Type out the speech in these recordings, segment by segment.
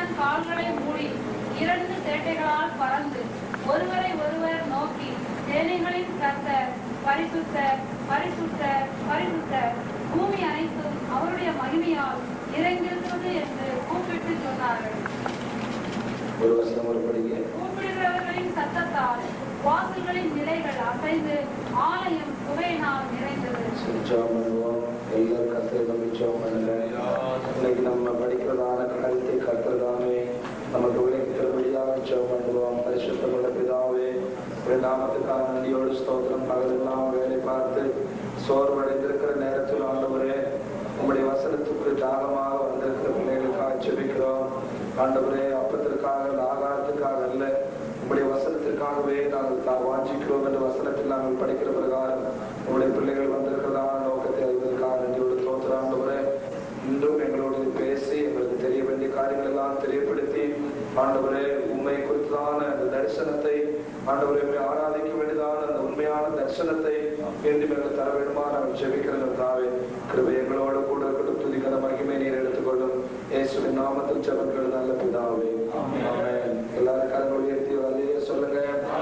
தன் கால்களை மூடி இரண்டு சேட்டைகளால் பறந்து ஒருவரை ஒருவர் நோக்கி சேனைகளின் கர்த்தர் பரிசுத்தர் பரிசுத்தர் பரிசுத்தர் பூமி அனைத்தும் அவருடைய மகிமையால் இறங்கியிருக்கிறது என்று கூப்பிட்டு சொன்னார்கள் ஒரு வசனம் ஒரு படிங்க கூப்பிடுகிறவர்களின் சத்தத்தால் வாசல்களின் நிலைகள் அசைந்து ஆலயம் புகையினால் நிறைந்தது ஜெபம் பண்ணுவோம் எல்லாரும் கத்திர நம்பி ஜெபம் பண்ணுங்க இன்னைக்கு நம்ம படிக்கிறதான கருத்தை கத்துறதாமே நமக்கு உழைக்கிறபடியாக ஜெபம் பண்ணுவோம் பரிசுத்தமுள்ள பிதாவே ஒரு நாமத்துக்காக நன்றியோடு ஸ்தோத்திரம் பகலெல்லாம் வேலை பார்த்து சோர்வடைந்திருக்கிற நேரத்தில் ஆண்டவரே உங்களுடைய வசனத்துக்கு தாகமாக வந்திருக்கிற பிள்ளைகளுக்காக ஜெபிக்கிறோம் ஆண்டவரே அப்பத்திற்காக இல்ல, ஆகாரத்துக்காக அல்ல உங்களுடைய வசனத்திற்காகவே நாங்கள் தா- வாஞ்சிக்கிறோம் என்ற வசனத்தில் நாங்கள் படிக்கிற பிரகாரம் உங்களுடைய பிள்ளைகள் வந்திருக்கிறதான நோக்கத்தை அறிவதற்காக நன்றியோடு தோத்திரம் ஆண்டவரே இன்றும் எங்களோடு பேசி எங்களுக்கு தெரிய வேண்டிய காரியங்கள் எல்லாம் தெரியப்படுத்தி ஆண்டவரே உண்மை குறித்தான அந்த தரிசனத்தை ஆண்டவரை உம்மை ஆராதிக்க வேண்டியதான அந்த உண்மையான தரிசனத்தை மீண்டும் எங்களுக்கு தர வேண்டுமா நாங்கள் ஜெபிக்கிறோம் தாவே கிருபை எங்களோட கூட இருக்கட்டும் துதிக்கிற மகிமை நீர் எடுத்துக்கொள்ளும் இயேசுவின் நாமத்தில் ஜெபங்கள் நல்ல பிதாவே ஆமென் எல்லாரும் கரங்கள் உயர்த்தி வரையே சொல்லுங்க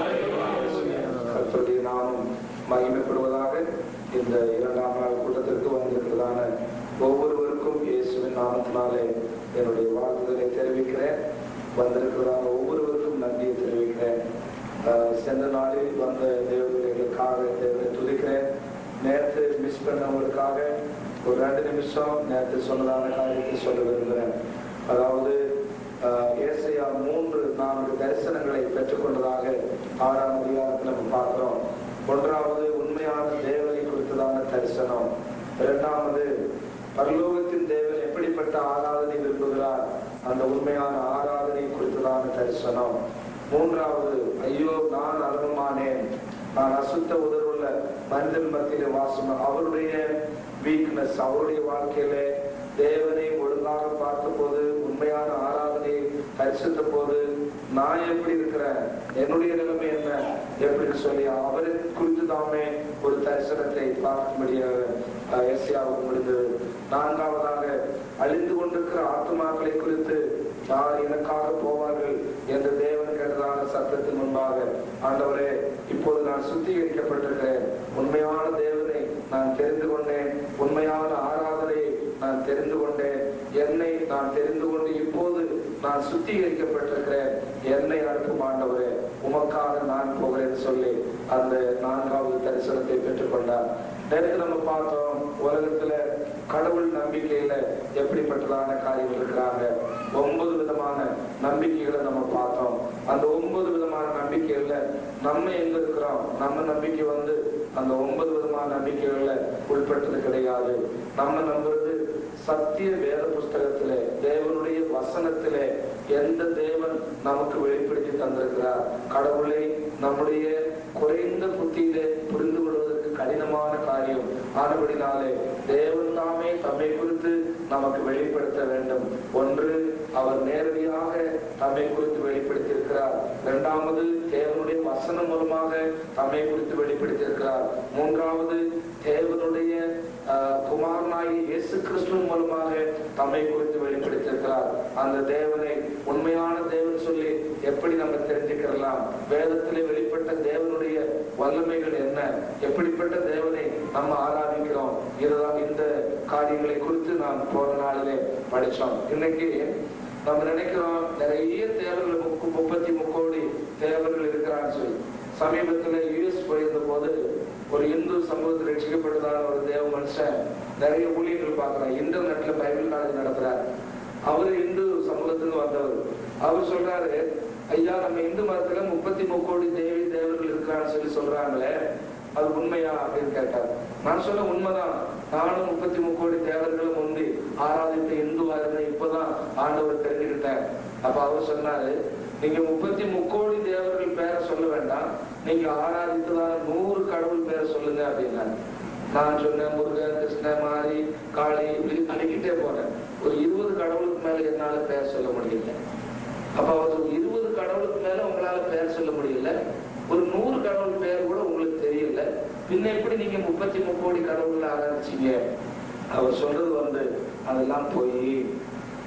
கர்த்தருடைய நாமம் மகிமைப்படுவதாக இந்த இரண்டாம் நாள் கூட்டத்திற்கு வந்திருக்கிறதான ஒவ்வொருவருக்கும் இயேசுவின் நாமத்தினாலே என்னுடைய வாழ்த்துதலை தெரிவிக்கிறேன் வந்திருக்கிறதான ஒவ்வொருவருக்கும் நன்றியை தெரிவிக்கிறேன் ஆஹ் சென்ற நாளில் வந்த தேவதைகளுக்காக தேவனை துதிக்கிறேன் நேற்று மிஸ் பண்ணவங்களுக்காக ஒரு ரெண்டு நிமிஷம் நேற்று சொன்னதான காரியத்தை சொல்ல விரும்புகிறேன் அதாவது ஆஹ், ஏசாயா மூன்று நான்கு தரிசனங்களை பெற்றுக்கொண்டதாக ஆறாம் அதிகாரத்தில் நம்ம பார்க்கிறோம் ஒன்றாவது உண்மையான தேவனை குறித்ததான தரிசனம் இரண்டாவது பரலோகத்தின் தேவன் எப்படிப்பட்ட ஆராதனை விரும்புகிறார் அந்த உண்மையான ஆராதனை குறித்ததான தரிசனம் மூன்றாவது ஐயோ நான் அருவமானேன் நான் அசுத்த உதர்வுள்ள மனிதன் மத்தியிலே வாசம் அவருடைய வீக்னஸ் அவருடைய வாழ்க்கையில தேவனை ஒழுங்காக பார்த்த போது உண்மையான ஆராதனையை தரிசித்த போது நான் எப்படி இருக்கிறேன் என்னுடைய நிலைமை என்ன எப்படின்னு சொல்லி அவரை குறித்து தாமே ஒரு தரிசனத்தை பார்க்கும்படியாக எஸ்யாவுக்கு முடிந்தது நான்காவதாக அழிந்து கொண்டிருக்கிற ஆத்மாக்களை குறித்து யார் எனக்காக போவார்கள் என்று தேவன் கேட்டதான சத்தத்தின் முன்பாக ஆண்டவரே இப்போது நான் சுத்திகரிக்கப்பட்டிருக்கிறேன் உண்மையான தேவனை நான் தெரிந்து கொண்டேன் உண்மையான ஆராதனையை நான் தெரிந்து கொண்டேன் என்னை நான் தெரிந்து கொண்டு இப்போது நான் சுத்திகரிக்கப்பட்டிருக்கிறேன் என்னை அனுப்பும் ஆண்டவரே உமக்காக நான் போகிறேன் சொல்லி அந்த நான்காவது தரிசனத்தை பெற்றுக்கொண்டார் நேற்று நம்ம பார்த்தோம் உலகத்துல கடவுள் நம்பிக்கையில எப்படிப்பட்டதான காரியங்கள் இருக்கிறாங்க ஒன்பது விதமான நம்பிக்கைகளை நம்ம பார்த்தோம் அந்த ஒன்பது விதமான நம்பிக்கைகள்ல நம்ம எங்க இருக்கிறோம் நம்ம நம்பிக்கை வந்து அந்த ஒன்பது விதமான நம்பிக்கைகள்ல உட்பட்டது கிடையாது நம்ம நம்புறது சத்திய வேத புஸ்தகத்திலே தேவனுடைய வசனத்திலே எந்த தேவன் நமக்கு வெளிப்படுத்தி தந்திருக்கிறார் கடவுளை நம்முடைய குறைந்த புத்தியிலே புரிந்து கொள்வதற்கு கடினமான காரியம் ஆனபடினாலே தேவன் தாமே தம்மை குறித்து நமக்கு வெளிப்படுத்த வேண்டும் ஒன்று அவர் நேரடியாக தம்மை குறித்து வெளிப்படுத்தி இருக்கிறார் இரண்டாவது தேவனுடைய வசனம் மூலமாக தம்மை குறித்து வெளிப்படுத்தி இருக்கிறார் மூன்றாவது தேவனுடைய ஆஹ், குமாரனாகிய இயேசு கிறிஸ்துவின் மூலமாக தம்மை குறித்து வெளிப்படுத்தியிருக்கிறார் அந்த தேவனை உண்மையான தேவன் சொல்லி எப்படி நம்ம தெரிஞ்சுக்கலாம் வேதத்திலே வெளிப்பட்ட தேவனுடைய வல்லமைகள் என்ன எப்படிப்பட்ட தேவனை நம்ம ஆராதிக்கிறோம் இதுதான் இந்த காரியங்களை குறித்து நாம் போன நாளிலே படிச்சோம் இன்னைக்கு நம்ம நினைக்கிறோம் நிறைய தேவர்கள் முக்கு- முப்பத்தி முக்கோடி தேவர்கள் இருக்கிறான்னு சொல்லி சமீபத்துல யுஎஸ் போயிருந்த போது ஒரு இந்து சமூகத்தில் ரட்சிக்கப்பட்டதான ஒரு தேவ மனுஷன் நிறைய ஊழியர்கள் பார்க்கிறார் இன்டர்நெட்ல பைபிள் காலேஜ் நடத்துறார் அவரு இந்து சமூகத்துக்கு வந்தவர் அவர் சொல்றாரு ஐயா நம்ம இந்து மதத்துல முப்பத்தி முக்கோடி தேவி தேவர்கள் இருக்கிறான்னு சொல்லி சொல்றாங்களே அது உண்மையா அப்படின்னு கேட்டார் நான் சொன்ன உண்மைதான் நானும் முப்பத்தி முக்கோடி தேவர்களும் முந்தி ஆராதித்த இந்துவா இருந்தேன் இப்பதான் ஆண்டவர் தெரிஞ்சுக்கிட்டேன் அப்ப அவர் சொன்னாரு நீங்க முப்பத்தி முக்கோடி தேவர்கள் பேரை சொல்ல வேண்டாம் நீங்க ஆராதித்ததான நூறு கடவுள் பேரை சொல்லுங்க அப்படின்னாரு நான் சொன்னேன் முருகன் கிருஷ்ணன் மாரி காளி இப்படி அடிக்கிட்டே போனேன் ஒரு இருபது கடவுளுக்கு மேல என்னால பேர் சொல்ல முடியல அப்ப அவர் ஒரு இருபது கடவுளுக்கு மேல உங்களால பேர் சொல்ல முடியல ஒரு நூறு கடவுள் பேர் கூட உங்களுக்கு தெரியல பின்ன எப்படி நீங்க முப்பத்தி முக்கோடி கடவுள் ஆரம்பிச்சீங்க அவர் சொல்றது வந்து அதெல்லாம் போய்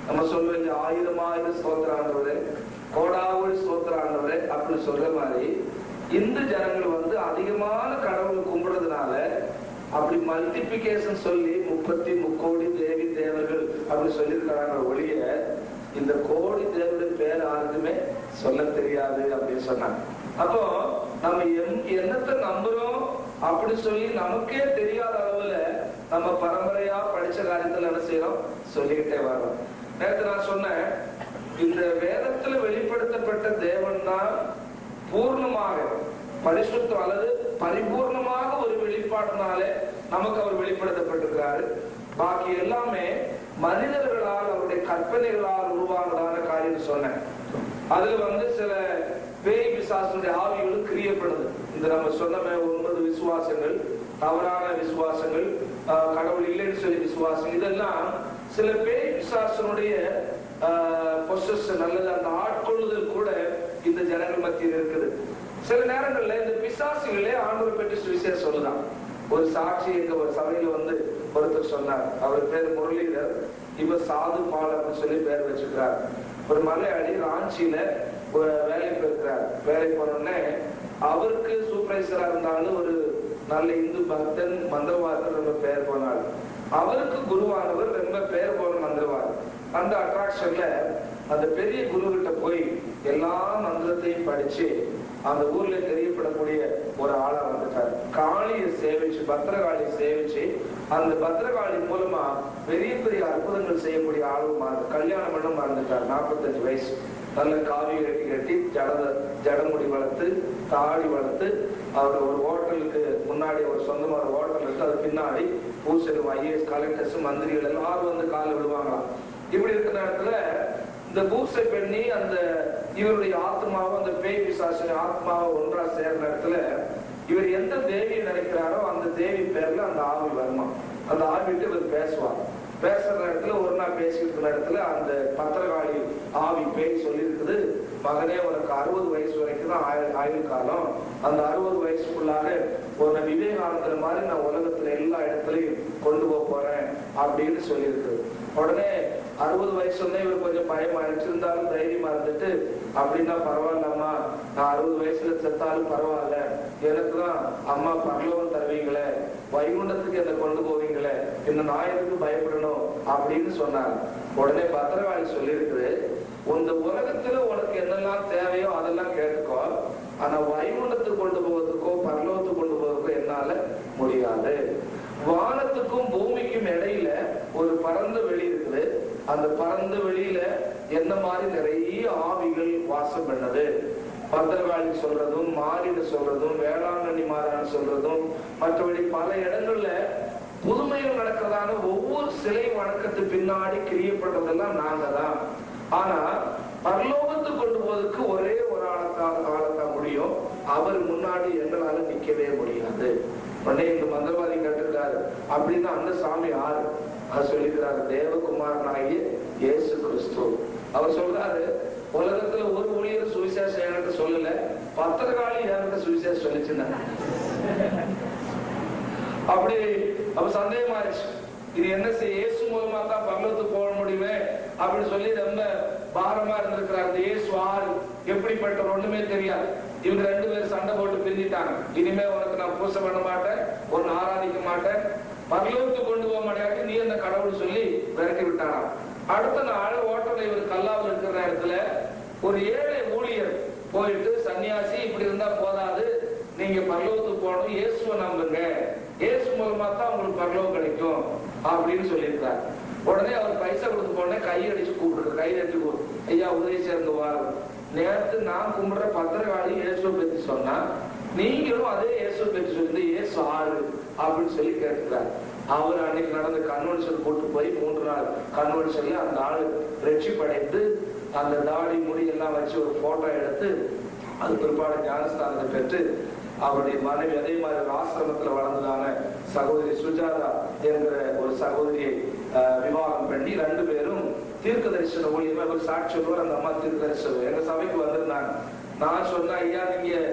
நம்ம சொல்லுவோம் இல்லையா, ஆயிரம் ஆயிரம் ஸ்தோத்திர ஆண்டவரே கோடாவூர் ஸ்தோத்திர ஆண்டவரே அப்படின்னு சொல்ற மாதிரி இந்து ஜனங்கள் வந்து அதிகமான கடவுளை கும்பிடுறதுனால அப்படி மல்டிபிகேஷன் சொல்லி முப்பத்தி முக்கோடி தேவி தேவர்கள் அப்படி சொல்லியிருக்கிறாங்க ஒழிய இந்த கோடி தேவருடைய பேர் யாருக்குமே சொல்ல தெரியாது அப்படின்னு சொன்னாங்க அப்போ நம்ம என்- என்னத்தை நம்புறோம் அப்படி சொல்லி நமக்கே தெரியாத அளவுல நம்ம பரம்பரையா படிச்ச காரியத்துல என்ன செய்யறோம் சொல்லிக்கிட்டே வரோம் நேற்று நான் சொன்னேன் இந்த வேதத்துல வெளிப்படுத்தப்பட்ட தேவன் தான் பூர்ணமாக பரிசுத்தம் அல்லது பரிபூர்ணமாக ஒரு வெளிப்பாட்டினாலே நமக்கு அவர் வெளிப்படுத்தப்பட்டிருக்கிறாரு பாக்கி எல்லாமே மனிதர்களால் அவருடைய கற்பனைகளால் உருவானதான காரியம் சொன்னேன் அதுல வந்து சில பேய் பிசாசுடைய ஆவிகளும் கிரியப்படுது இந்த நம்ம சொன்ன ஒன்பது விசுவாசங்கள் தவறான விசுவாசங்கள் ஆஹ், கடவுள் இல்லைன்னு சொல்லி விசுவாசம் இதெல்லாம் சில பேய் பிசாசனுடைய பொசஸ் நல்லது அந்த ஆட்கொள்ளுதல் கூட இந்த ஜனங்கள் மத்தியில் இருக்குது சில நேரங்கள்ல இந்த பிசாசுகளே ஆண்டவர் பற்றி சுவிசேஷம் சொல்லுதான் ஒரு சாட்சி எங்க ஒரு சபையில வந்து ஒருத்தர் சொன்னார் அவர் பேர் முரளிதர் இவர் சாது பால் அப்படின்னு சொல்லி பேர் வச்சிருக்கிறார் ஒரு மலையாளி ராஞ்சியில ஒரு வேலைக்கு இருக்கிறார் வேலைக்கு போனோடனே அவருக்கு சூப்பர்வைசரா இருந்தாலும் ஒரு நல்ல இந்து பக்தன் மந்திரவாதர் ரொம்ப பெயர் போனார் அவருக்கு குருவானவர் ரொம்ப பெயர் போன மந்திரவாதர் அந்த அட்ராக்ஷன்ல அந்த பெரிய குரு கிட்ட போய் எல்லா மந்திரத்தையும் படிச்சு அந்த ஊர்ல தெரியப்படக்கூடிய ஒரு ஆளா வந்துட்டார் காளியை சேவிச்சு பத்திரகாளியை சேவிச்சு அந்த பத்திரகாளி மூலமா பெரிய பெரிய அற்புதங்கள் செய்யக்கூடிய ஆளும் மாறு- கல்யாணம் பண்ண மறந்துட்டார் நாற்பத்தஞ்சு வயசு நல்ல காவி கட்டி கட்டி ஜட ஜடமுடி வளர்த்து தாடி வளர்த்து அவர் ஒரு ஹோட்டலுக்கு முன்னாடி ஒரு சொந்தமா ஒரு ஹோட்டல் இருக்கு அது பின்னாடி பூசலும் ஐஏஎஸ் கலெக்டர்ஸ் மந்திரிகள் எல்லாரும் வந்து காலில் விழுவாங்களாம் இப்படி இருக்கிற நேரத்துல இந்த பூசை பெண்ணி அந்த இவருடைய ஆத்மாவை அந்த பேய் பிசாசின் ஆத்மாவை ஒன்றா சேர்ற இடத்துல இவர் எந்த தேவியை நினைக்கிறாரோ அந்த தேவி பேர்ல அந்த ஆவி வருமா அந்த ஆவிட்டு இவர் பேசுவார் பேசுற நேரத்துல ஒரு நாள் பேசிட்டு இருக்கிற இடத்துல அந்த பத்திரகாளி ஆவி பேய் சொல்லியிருக்குது மகனே உனக்கு அறுபது வயசு வரைக்கும் தான் ஆயுள் ஆயுள் காலம் அந்த அறுபது வயசுக்குள்ளாக உன்னை விவேகானந்தர் மாதிரி நான் உலகத்துல எல்லா இடத்துலயும் கொண்டு போக போறேன் அப்படின்னு சொல்லியிருக்குது உடனே அறுபது வயசு வந்து இவர் கொஞ்சம் பயமாயிடுச்சு இருந்தாலும் தைரியமா இருந்துட்டு அப்படின்னா பரவாயில்லம்மா நான் அறுபது வயசுல செத்தாலும் பரவாயில்ல எனக்கு தான் அம்மா பரலோகம் தருவீங்களே வைகுண்டத்துக்கு என்னை கொண்டு போவீங்களே இந்த நாயருக்கு பயப்படணும் அப்படின்னு சொன்னாங்க உடனே பத்திரகாளி சொல்லியிருக்குது இந்த உலகத்துல உனக்கு என்னெல்லாம் தேவையோ அதெல்லாம் கேட்டுக்கோ ஆனா வைகுண்டத்துக்கு கொண்டு போவதுக்கோ பரலோகத்துக்கு கொண்டு போவதுக்கோ என்னால முடியாது வானத்துக்கும் பூமிக்கும் இடையில ஒரு பரந்த வெளி இருக்குது அந்த பரந்த வெளியில என்ன மாதிரி நிறைய ஆவிகள் வாசம் பண்ணது பத்திரகாளி சொல்றதும் மாறின்னு சொல்றதும் வேளாங்கண்ணி மாறான்னு சொல்றதும் மற்றபடி பல இடங்கள்ல புதுமையில் நடக்கிறதான ஒவ்வொரு சிலை வணக்கத்து பின்னாடி கிரியப்பட்டதெல்லாம் நாங்க தான் ஆனா பரலோகத்துக்கு கொண்டு போவதற்கு ஒரே ஒரு ஆளத்தான் ஆளத்தான் முடியும் அவர் முன்னாடி எங்களால நிக்கவே முடியாது உடனே இந்த மந்திரவாதி கேட்டிருக்காரு அப்படின்னா அந்த சாமி யாரு அவர் சொல்லிக்கிறாரு தேவகுமாரனாகிய இயேசு கிறிஸ்து அவர் சொல்றாரு உலகத்துல ஒரு ஊழியர் சுவிசேஷம் என்கிட்ட சொல்லல பத்திரகாளி என்கிட்ட சுவிசேஷம் சொல்லிச்சுன்னா அப்படி அப்ப சந்தேகமாயிருச்சு இது என்ன செய்ய இயேசு மூலமா தான் பரலோகத்துக்கு போக முடியுமே அப்படின்னு சொல்லி ரொம்ப பாரமா இருந்திருக்கிறார் இந்த இயேசு ஆறு எப்படிப்பட்ட ஒண்ணுமே தெரியாது இவங்க ரெண்டு பேரும் சண்டை போட்டு பிரிஞ்சிட்டாங்க இனிமே உனக்கு நான் பூசை பண்ண மாட்டேன் உன்னை ஆராதிக்க மாட்டேன் பரலோகத்துக்கு கொண்டு போக மாட்டேன் நீ அந்த கடவுள் சொல்லி விரட்டி விட்டாராம் அடுத்த நாள் ஓட்டல இவர் கல்லாவில் இருக்கிற நேரத்துல ஒரு ஏழை ஊழியர் போயிட்டு சன்னியாசி இப்படி இருந்தா போதாது நீங்க பரலோகத்துக்கு போகணும் இயேசுவை நம்புங்க இயேசு மூலமா தான் உங்களுக்கு பரலோகம் கிடைக்கும் அப்படின்னு சொல்லியிருக்காரு உடனே அவர் பைசா கொடுத்து போனே கையடிச்சு கூப்பிடுற கையடிச்சு கூப்பிடு ஐயா உதவி சேர்ந்து வாரம் நேத்து நான் கும்பிடுற பத்திரகாளி இயேசுவை பத்தி சொன்னா நீங்களும் அதே இயேசுவை பத்தி சொல்லி இயேசு ஆறு அப்படின்னு சொல்லி கேட்டுக்கிறார் அவர் அன்னைக்கு நடந்த கன்வென்ஷன் கூட்டு போய் மூன்று நாள் கன்வென்ஷன்ல அந்த ஆள் ரட்சிப்படைந்து அந்த தாடி முடி எல்லாம் வச்சு ஒரு போட்டோ எடுத்து அது பிற்பாடு ஞானஸ்தானத்தை பெற்று அவருடைய மனைவி அதே மாதிரி ஒரு ஆசிரமத்துல வளர்ந்ததான சகோதரி சுஜாதா என்கிற ஒரு சகோதரியை ஆஹ், விவாகம் பண்ணி ரெண்டு பேரும் தீர்க்க தரிசன ஊழியமா ஒரு சாட்சி சொல்லுவார் அந்த அம்மா தீர்க்க தரிசனம் எங்க சபைக்கு வந்திருந்தாங்க நான் சொன்னேன் ஐயா நீங்க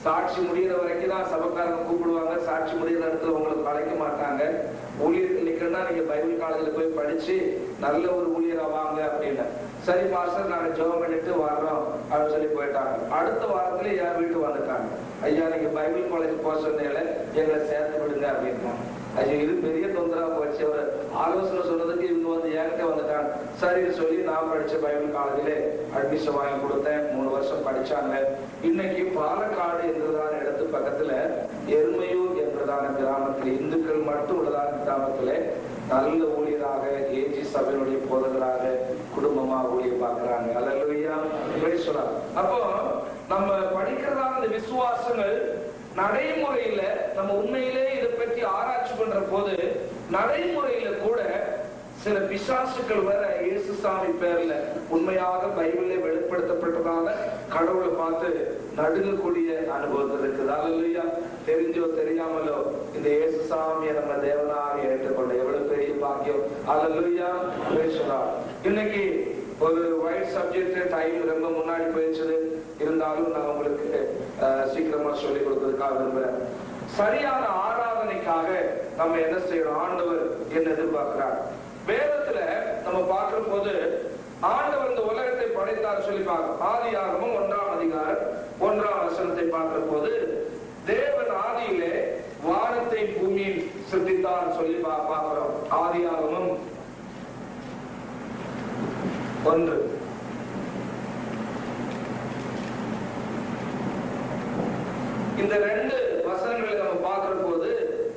சாட்சி முடியிற வரைக்கும் தான் சபக்காரங்க கூப்பிடுவாங்க சாட்சி முடியிற இடத்துல உங்களுக்கு அழைக்க மாட்டாங்க ஊழியர்கள் நிக்கணும்னா நீங்க பைபிள் காலேஜில் போய் படிச்சு நல்ல ஒரு ஊழியரா வாங்க அப்படின்னு சரி மாஸ்டர் நாங்க ஜெபம் பண்ணிட்டு வர்றோம் அப்படின்னு சொல்லி போயிட்டாங்க அடுத்த வாரத்துல என் வீட்டு வந்துட்டாங்க ஐயா நீங்க பைபிள் காலேஜ் போக சொன்னீங்களே எங்களை சேர்த்து விடுங்க அப்படின்னா ஐயோ இது பெரிய தொந்தரவா போச்சு ஒரு ஆலோசனை சொன்னதுக்கு இவங்க வந்து என்கிட்ட வந்துட்டாங்க சரின்னு சொல்லி நான் படிச்ச பைபிள் காலேஜில் அட்மிஷன் வாங்கி கொடுத்தேன் மூணு வருஷம் படிச்சாங்க இன்னைக்கு பாலக்காடு என்றதான இடத்து பக்கத்துல எருமையூர் என்றதான கிராமத்தில் இந்துக்கள் மட்டும் உள்ளதான கிராமத்துல நல்ல ஊழியராக ஏஜி சபையினுடைய போதகராக குடும்பமா ஊழிய பார்க்கிறாங்க அல்லா அப்போ நம்ம படிக்கிறதான இந்த விசுவாசங்கள் நடைமுறையில நம்ம உண்மையிலே இதை பற்றி ஆராய்ச்சி பண்ற போது நடைமுறையில கூட சில பிசாசுக்கள் வர இயேசுசாமி பேர்ல உண்மையாக பைபிளே வெளிப்படுத்தப்பட்டதால கடவுளை பார்த்து நடுங்கக்கூடிய அனுபவத்தில் இருக்குது அல்லையா தெரிஞ்சோ தெரியாமலோ இந்த இயேசுசாமியை நம்ம தேவனாக ஏற்றுக்கொண்ட எவ்வளவு பெரிய பாக்கியம் அல்லையா இன்னைக்கு ஒரு வைட் சப்ஜெக்ட் டைம் ரொம்ப முன்னாடி போயிடுச்சு இருந்தாலும் நான் உங்களுக்கு அஹ், சீக்கிரமா சொல்லி கொடுக்கறதுக்காக விரும்புறேன் சரியான ஆராதனைக்காக நம்ம என்ன செய்யணும் ஆண்டவர் என்ன எதிர்பார்க்கிறார் வேதத்துல நம்ம பார்க்கிற போது ஆண்டவர் இந்த உலகத்தை படைத்தார் சொல்லி பார்க்கிறோம் ஆதியாகமும் ஒன்றாம் அதிகாரம் ஒன்றாம் வசனத்தை பார்க்கிற போது தேவன் ஆதியிலே வானத்தை பூமியில் சிருஷ்டித்தார் சொல்லி பா- பார்க்கிறோம் ஆதியாகமும் ஒன்று இந்த ரெண்டு வசனங்களை நம்ம பார்க்கிற போது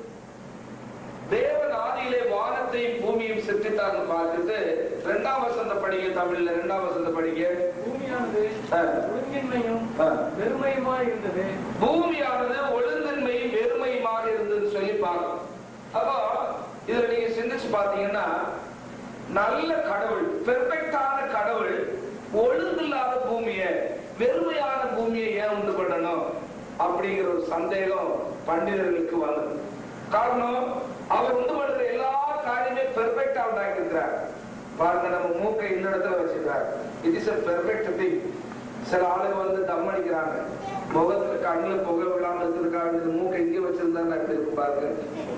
தேவன் ஆதியிலே வானத்தையும் பூமியும் சிருஷ்டித்தார்னு பார்த்துட்டு இரண்டாம் வசந்த படிக்க தமிழ்ல இரண்டாம் வசந்த படிக்க பூமியானது ஆ. ஒழுங்கின்மையும் ஆ. வெறுமையுமாய் இருந்தது பூமியானது ஒழுங்கின்மையும் வெறுமையுமாக இருந்ததுன்னு சொல்லி பார்க்கணும் அப்போ இதுல நீங்க சிந்திச்சு பாத்தீங்கன்னா நல்ல கடவுள் பெர்ஃபெக்டான கடவுள் ஒழுங்கில்லாத பூமியை வெறுமையான பூமியை ஏன் உண்டு பண்ணணும் அப்படிங்கிற ஒரு சந்தேகம் பண்டிதர்களுக்கு வந்தது காரணம் அவர் உண்டு பண்ற எல்லா காரியமே பெர்ஃபெக்டா உண்டாக்கி இருக்கிறார் பாருங்க நம்ம மூக்கை இந்த இடத்துல வச்சிருக்கார் it is a perfect thing சில ஆளுங்க வந்து தம் அடிக்கிறாங்க முகத்துல கண்ணுல புகை விடாம இருக்கிறதுக்காக இந்த மூக்கை இங்கே வச்சிருந்தா எப்படி இருக்கும் பாருங்க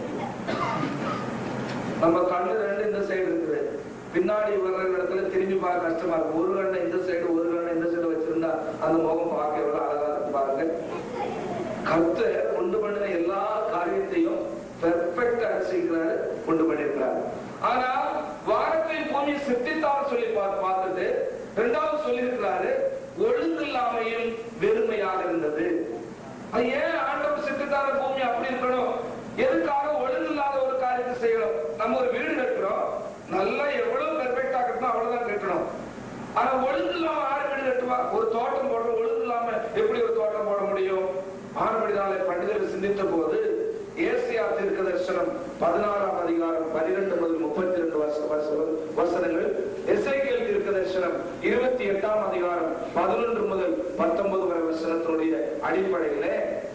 நம்ம கண்ணு ரெண்டு இந்த சைடு இருக்குது பின்னாடி வர்ற இடத்துல திரும்பி பார்க்க கஷ்டமா இருக்கு ஒரு கண்ணை இந்த சைடு ஒரு கண்ணை இந்த சைடு வச்சிருந்தா அந்த முகம் பார்க்க எவ்வளவு அழகா இருக்கு பாருங்க கர்த்தர் உண்டு பண்ணின எல்லா காரியத்தையும் பெர்ஃபெக்டா செய்கிறாரு உண்டு பண்ணிருக்கிறாரு ஆனா வானத்தை பூமி சித்தித்தார் சொல்லி பார்த்து பார்த்துட்டு இரண்டாவது சொல்லியிருக்கிறாரு ஒழுங்கில்லாமையும் வெறுமையாக இருந்தது அது ஏன் ஆண்டவர் சித்தித்தார பூமி அப்படி இருக்கணும் எதுக்காக ஒழுங்கில்லாத ஒரு காரியத்தை செய்யணும் நம்ம ஒரு வீடு கட்டுறோம் நல்லா எவ்வளவு பெர்ஃபெக்டா கட்டணும் அவ்வளவுதான் கட்டணும் ஆனா ஒழுங்கு இல்லாம ஆறு வீடு கட்டுவா ஒரு தோட்டம் போடுற ஒழுங்கு இல்லாம எப்படி ஒரு தோட்டம் போட முடியும் ஆறுபடினாலே பண்டிதர்கள் சிந்தித்த போது ஏசியா தீர்க்க தரிசனம் பதினாறாம் அதிகாரம் பனிரெண்டு முதல் முப்பத்தி ரெண்டு வருஷ வருஷ- வசனங்கள் எஸ்ஐகேல் தீர்க்க தரிசனம் இருபத்தி எட்டாம் அதிகாரம் பதினொன்று முதல் பத்தொன்பது வரை வசனத்தினுடைய அடிப்படையிலே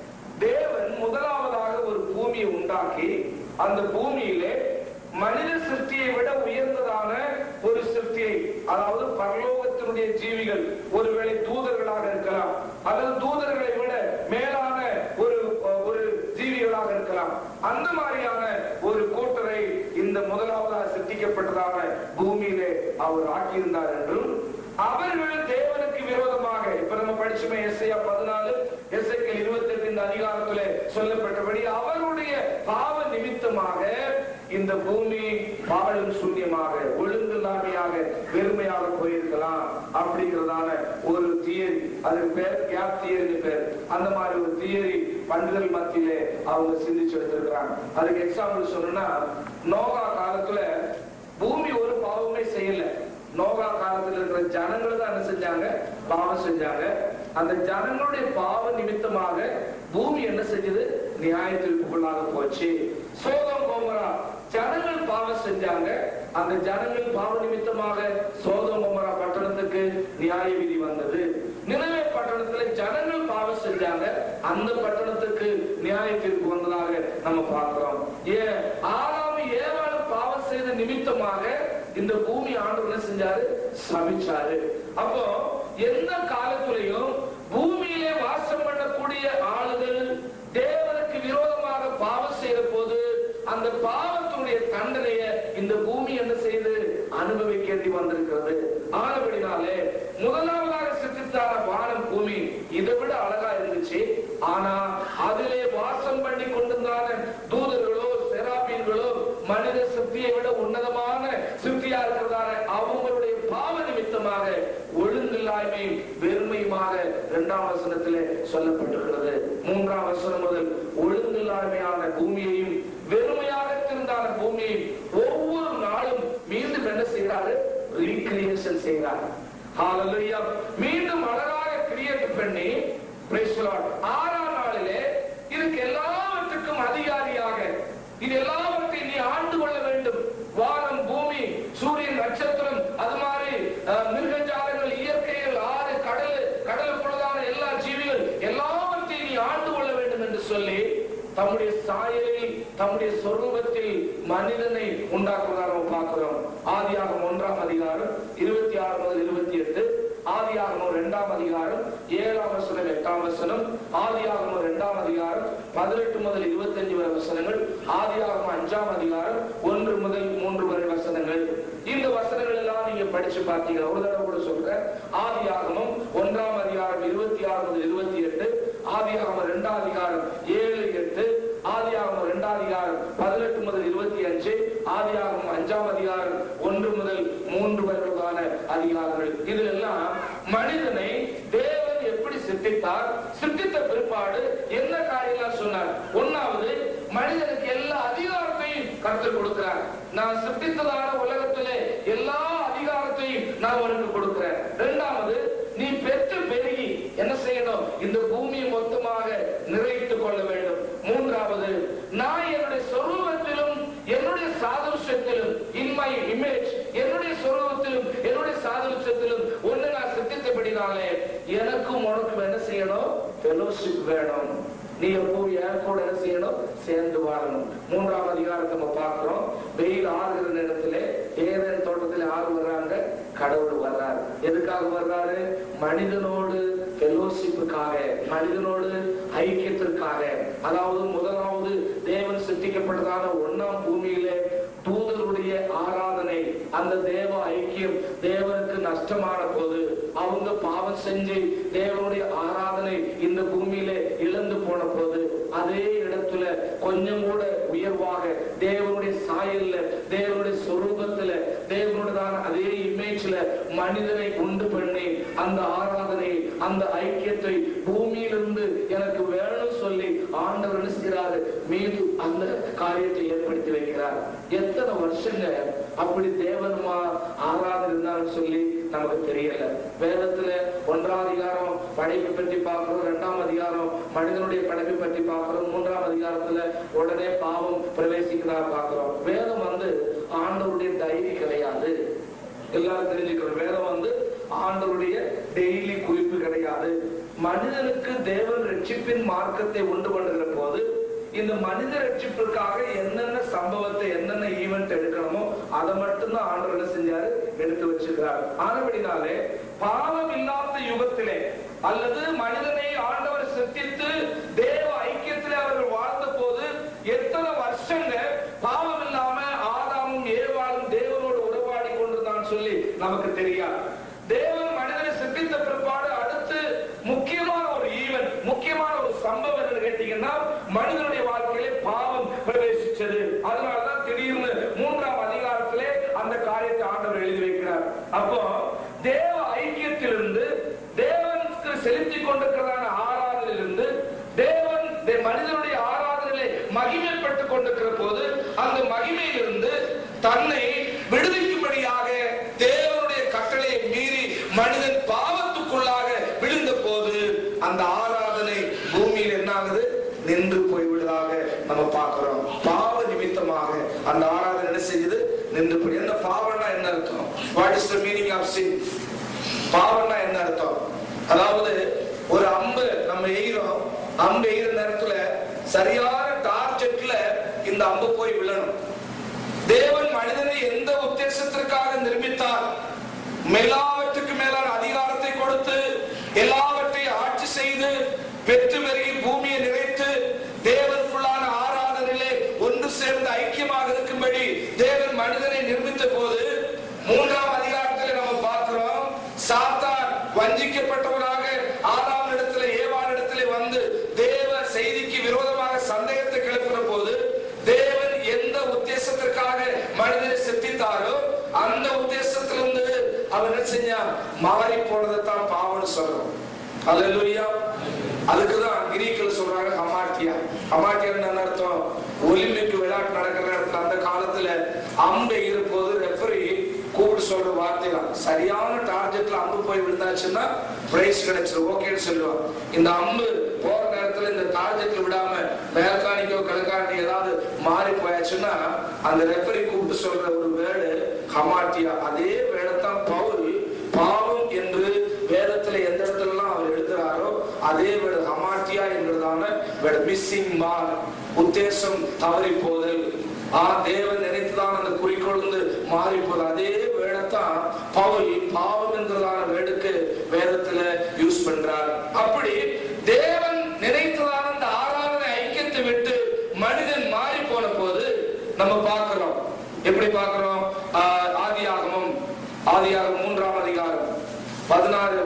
தேவன் முதலாவதாக ஒரு பூமியை உண்டாக்கி அந்த பூமியிலே மனித சிருஷ்டியை விட உயர்ந்ததான ஒரு சிருஷ்டியை அதாவது பரலோகத்தினுடைய ஜீவிகள் ஒருவேளை தூதர்களாக இருக்கலாம் அல்லது தூதர்களை விட மேலான ஒரு ஒரு ஜீவிகளாக இருக்கலாம் அந்த மாதிரியான ஒரு கூட்டரை இந்த முதலாவதாக சிருஷ்டிக்கப்பட்டதான பூமியிலே அவர் ஆக்கியிருந்தார் என்றும் அவர்கள் தேவனுக்கு விரோதமாக இப்ப நம்ம படிச்சுமே எஸ்ஐயா பதினாலு எஸ்ஐக்கள் இருபத்தி எட்டு இந்த அதிகாரத்திலே சொல்லப்பட்டபடி அவருடைய பாவ நிமித்தமாக இந்த பூமி பாழும் சூன்யமாக ஒழுங்கில்லாமையாக வெறுமையாக போயிருக்கலாம் அப்படிங்கிறதான ஒரு தியரி அதுக்கு பேர் கேப் தியரி பேர் அந்த மாதிரி ஒரு தியரி பண்டிதர்கள் மத்தியிலே அவங்க சிந்திச்சு எடுத்திருக்கிறாங்க அதுக்கு எக்ஸாம்பிள் சொல்லணும்னா நோகா காலத்துல பூமி ஒரு பாவமே செய்யல நோகா காலத்துல இருக்கிற ஜனங்கள் தான் என்ன செஞ்சாங்க பாவம் செஞ்சாங்க அந்த ஜனங்களுடைய பாவ நிமித்தமாக பூமி என்ன செஞ்சது நியாய தீர்ப்புக்குள்ளாக போச்சு சோதம் கோமரா ஜனங்கள் பாவம் செஞ்சாங்க அந்த ஜனங்கள் பாவ நிமித்தமாக சோதம் கோமரா பட்டணத்துக்கு நியாய விதி வந்தது நினைவே பட்டணத்துல ஜனங்கள் பாவம் செஞ்சாங்க அந்த பட்டணத்துக்கு நியாய தீர்ப்பு வந்ததாக நம்ம பார்க்கிறோம் ஏன் ஆறாம் ஏழாவது பாவம் செய்த நிமித்தமாக இந்த பூமி ஆண்டவர் என்ன செஞ்சாரு சபிச்சாரு அப்போ எந்த காலத்திலையும் பூமியிலே வாசம் பண்ணக்கூடிய ஆளு பாவத்தினுடைய தண்டனையை இந்த பூமி என்ன செய்து அனுபவிக்க வேண்டி வந்திருக்கிறது ஆனபடினாலே முதலாவதாக சித்தித்தான வானம் பூமி இதை விட அழகா இருந்துச்சு ஆனா அதிலே வாசம் பண்ணி கொண்டிருந்தான தூதர்களோ செராபீன்களோ மனித சித்தியை விட உன்னதமான சித்தியா இருக்கிறதான அவங்களுடைய பாவ நிமித்தமாக ஒழுங்கில்லாய்மையும் வெறுமையுமாக இரண்டாம் வசனத்திலே சொல்லப்பட்டிருக்கிறது மூன்றாம் வசனம் முதல் ஒழுங்கில்லாய்மையான பூமியையும் வெறுமையாக இருந்தான பூமியையும் ஒவ்வொரு நாளும் மீண்டும் என்ன செய்கிறாரு ரீக்ரியேஷன் செய்கிறார் ஹalleluya மீண்டும் அழகாக கிரியேட் பண்ணி praise the Lord. ஆறாம் நாளிலே இதுக்கு எல்லாவற்றுக்கும் அதிகாரியாக இது எல்லாவற்றையும் நீ ஆண்டு கொள்ள வேண்டும் வானம் பூமி சூரியன் நட்சத்திரம் அது மாதிரி அஹ், மிருகஜாலங்கள் இயற்கைகள் ஆறு கடல் கடலுக்குள்ளதான எல்லா ஜீவிகள் எல்லாவற்றையும் நீ ஆண்டு கொள்ள வேண்டும் என்று சொல்லி தம்முடைய சாயலில் தம்முடைய சொரூபத்தில் மனிதனை உண்டாக்குவதாக நம்ம பார்க்கிறோம் ஆதியாகம் ஒன்றாம் அதிகாரம் இருபத்தி ஆறு முதல் இருபத்தி எட்டு ஆதியாகமம் இரண்டாம் அதிகாரம் ஏழாம் வசனம் எட்டாம் வசனம் ஆதியாகமம் இரண்டாம் அதிகாரம் பதினெட்டு முதல் இருபத்தஞ்சு வரை வசனங்கள் ஆதியாகமம் அஞ்சாம் அதிகாரம் ஒன்று முதல் மூன்று வரை வசனங்கள் இந்த வசனங்கள் எல்லாம் நீங்க படிச்சு பார்த்தீங்க ஒரு தடவை கூட சொல்றேன் ஆதியாகமம் ஒன்றாம் அதிகாரம் இருபத்தி ஆறு முதல் இருபத்தி எட்டு ஆதியாகமம் இரண்டாம் அதிகாரம் ஏழு எட்டு ஆதியாகமம் இரண்டாம் அதிகாரம் பதினெட்டு முதல் இருபத்தி அஞ்சு ஆதியாகமம் அஞ்சாம் அதிகாரம் ஒன்று முதல் மூன்று வரையிலான அதிகாரங்கள் இதுல எல்லாம் மனிதனை தேவன் எப்படி சித்தித்தார் சித்தித்த பிற்பாடு என்ன காரியம்லாம் சொன்னார் ஒன்னாவது மனிதனுக்கு எல்லா அதிகாரத்தையும் கருத்தில் கொடுக்கிறார் நான் சித்தித்ததான உலகத்திலே எல்லா அதிகாரத்தையும் நான் உனக்கு கொடுக்கிறேன் இரண்டாவது நீ பெற்று பெருகி என்ன செய்யணும் இந்த பூமியை மொத்தமாக நிறைத்துக் கொள்ள வேண்டும் மூன்றாவது நான் என்னுடைய சொரூபத்திலும் என்னுடைய சாதருஷத்திலும் இன் மை இமேஜ் என்னுடைய சொரூபத்திலும் என்னுடைய சாதருஷத்திலும் ஒண்ணு நான் சித்தித்தபடினாலே எனக்கும் உனக்கும் என்ன செய்யணும் ஃபெலோஷிப் வேணும் நீ எப்போ என் கூட என்ன செய்யணும் சேர்ந்து வாழணும் மூன்றாம் அதிகாரத்தை நம்ம பார்க்கிறோம் வெயில் ஆறுகிற நேரத்திலே ஏதேன் தோட்டத்தில் ஆறு வர்றாங்க கடவுள் வர்றார் எதுக்காக வர்றாரு மனிதனோடு ஃபெலோஷிப்புக்காக மனிதனோடு ஐக்கியத்திற்காக அதாவது முதலாவது தேவன் சிருஷ்டிக்கப்பட்டதான ஒண்ணாம் பூமியிலே தூதருடைய ஆராதனை அந்த தேவ ஐக்கியம் தேவனுக்கு நஷ்டமான போது அவங்க பாவம் செஞ்சு தேவனுடைய ஆராதனை இந்த பூமியிலே இழந்து போன போது அதே இடத்துல கொஞ்சம் கூட உயர்வாக தேவனுடைய சாயல்ல தேவனுடைய சொரூபத்துல தேவனுடையதான அதே இமேஜ்ல மனிதனை உண்டு பண்ணி அந்த ஆராதனை அந்த ஐக்கியத்தை பூமியிலிருந்து எனக்கு வேணும் சொல்லி ஆண்டவர் என்ன செய்கிறாரு மீண்டும் அந்த காரியத்தை ஏற்படுத்தி வைக்கிறார் எத்தனை வருஷங்க அப்படி தேவனுமா ஆராதனை இருந்தாலும் சொல்லி நமக்கு தெரியல வேதத்துல ஒன்றாம் அதிகாரம் படைப்பை பற்றி பார்க்கிறோம் இரண்டாம் அதிகாரம் மனிதனுடைய படைப்பை பற்றி பார்க்கிறோம் மூன்றாம் அதிகாரத்துல உடனே பாவம் பிரவேசிக்கிறதா பார்க்கிறோம் வேதம் வந்து ஆண்டவருடைய டைரி கிடையாது எல்லாரும் தெரிஞ்சுக்கணும் வேதம் வந்து ஆண்டவருடைய டெய்லி குறிப்பு கிடையாது மனிதனுக்கு தேவன் ரட்சிப்பின் மார்க்கத்தை உண்டு பண்ணுகிற போது இந்த மனித ரட்சிப்பிற்காக என்னென்ன சம்பவத்தை என்னென்ன ஈவெண்ட் எடுக்கணுமோ அதை மட்டும்தான் ஆண்டவர் என்ன செஞ்சாரு எடுத்து வச்சிருக்கிறார் ஆனபடினாலே பாவம் இல்லாத யுகத்திலே அல்லது மனிதனை ஆண்டவர் சிருஷ்டித்து தேவ ஐக்கியத்திலே அவர்கள் வாழ்ந்த போது எத்தனை வருஷங்க பாவம் இல்லாம ஆதாமும் ஏவாளும் தேவனோடு உறவாடி கொண்டிருந்தான் சொல்லி நமக்கு தெரியாது தேவன் மனிதனை சித்தித்த பிற்பாடு அடுத்து முக்கியமான ஒரு ஈவன் முக்கியமான ஒரு சம்பவம் என்ன கேட்டீங்கன்னா மனிதனுடைய வாழ்க்கையிலே பாவம் பிரவேசிச்சது அதனாலதான் திடீர்னு மூன்றாம் அதிகாரத்திலே அந்த காரியத்தை ஆண்டவர் எழுதி வைக்கிறார் அப்போ தேவ ஐக்கியத்திலிருந்து தேவனுக்கு செலுத்திக் கொண்டிருக்கிறதான ஆராதனையிலிருந்து தேவன் தே- மனிதனுடைய ஆராதனையிலே மகிமைப்பட்டுக் கொண்டிருக்கிற போது அந்த மகிமையிலிருந்து தன்னை விடுவிக்கும்படியாக தேவனுடைய கட்டளையை மீறி மனிதன் பாவத்துக்குள்ளாக விழுந்த போது அந்த ஆராதனை பூமியில் என்ன ஆகுது நின்று போய்விடுவதாக நம்ம பார்க்கிறோம் பாவ நிமித்தமாக அந்த ஆராதனை என்ன செய்யுது நின்று போய் என்ன பாவம்னா என்ன அர்த்தம் what is the meaning of sin பாவம்னா என்ன அர்த்தம் அதாவது ஒரு அம்பு நம்ம எய்கிறோம் அம்பு எய்கிற நேரத்துல சரியான டார்கெட்ல இந்த அம்பு போய் விழணும் தேவன் மனிதனை எந்த உத்தேசத்திற்காக நிர்மித்தார் எல்லாவற்றுக்கு மேலான அதிகாரத்தை கொடுத்து எல்லாவற்றையும் ஆட்சி செய்து வெற்றி பெருகி பூமியை நிறைத்து தேவனுக்குள்ளான ஆராதனையிலே ஒன்று சேர்ந்து ஐக்கியமாக செய்திக்கு விரோதமாக சந்தேகத்தை கிளப்பின போது தேவன் எந்த உத்தேசத்திற்காக மனிதனை சித்தித்தாரோ அந்த உத்தேசத்திலிருந்து அவன் என்ன செஞ்சான் மாறி போனதைத்தான் பாவம்னு சொல்றோம் அல்லேலூயா அதுக்குதான் கிரீக்கில் சொல்றாங்க ஹமாட்டியா ஹமாட்டியான்னு என்ன அர்த்தம் ஒலிம்பிக் விளையாட்டு நடக்கிற இடத்துல அந்த காலத்துல அம்பு இருப்போது ரெஃபரி கூப்பிட்டு சொல்ற வார்த்தை தான் சரியான டார்கெட்ல அம்பு போய் விழுந்தாச்சுன்னா பிரைஸ் கிடைச்சிரும் ஓகேன்னு சொல்லுவான் இந்த அம்பு போற நேரத்துல இந்த டார்கெட்ல விடாம மேற்கானிக்கோ கிழக்கானிக்கோ ஏதாவது மாறி போயாச்சுன்னா அந்த ரெஃபரி கூப்பிட்டு சொல்ற ஒரு வேர்டு ஹமாட்டியா அதே வேர்டைத்தான் பவுல் பாவம் என்று வேதத்துல எந்த இடத்துல எல்லாம் அவர் எழுதுறாரோ அதே வேர்டு ஹமாட்டியா என்கிறதான வேர்டு மிஸ்ஸிங் மார் உத்தேசம் தவறி போதல் ஆ தேவன் நினைத்துதான் அந்த குறிக்கோள் வந்து மாறி போகுது அதே வேடத்தான் பவுல் பாவம் என்கிறதான வேடுக்கு வேதத்துல யூஸ் பண்றார் அப்படி தேவன் நினைத்ததான அந்த ஆராதனை ஐக்கியத்தை விட்டு மனிதன் மாறி போன போது நம்ம பார்க்கிறோம் எப்படி பார்க்கிறோம் ஆஹ் ஆதியாகமம் ஆதியாகமம் மூன்றாம் அதிகாரம் பதினாறு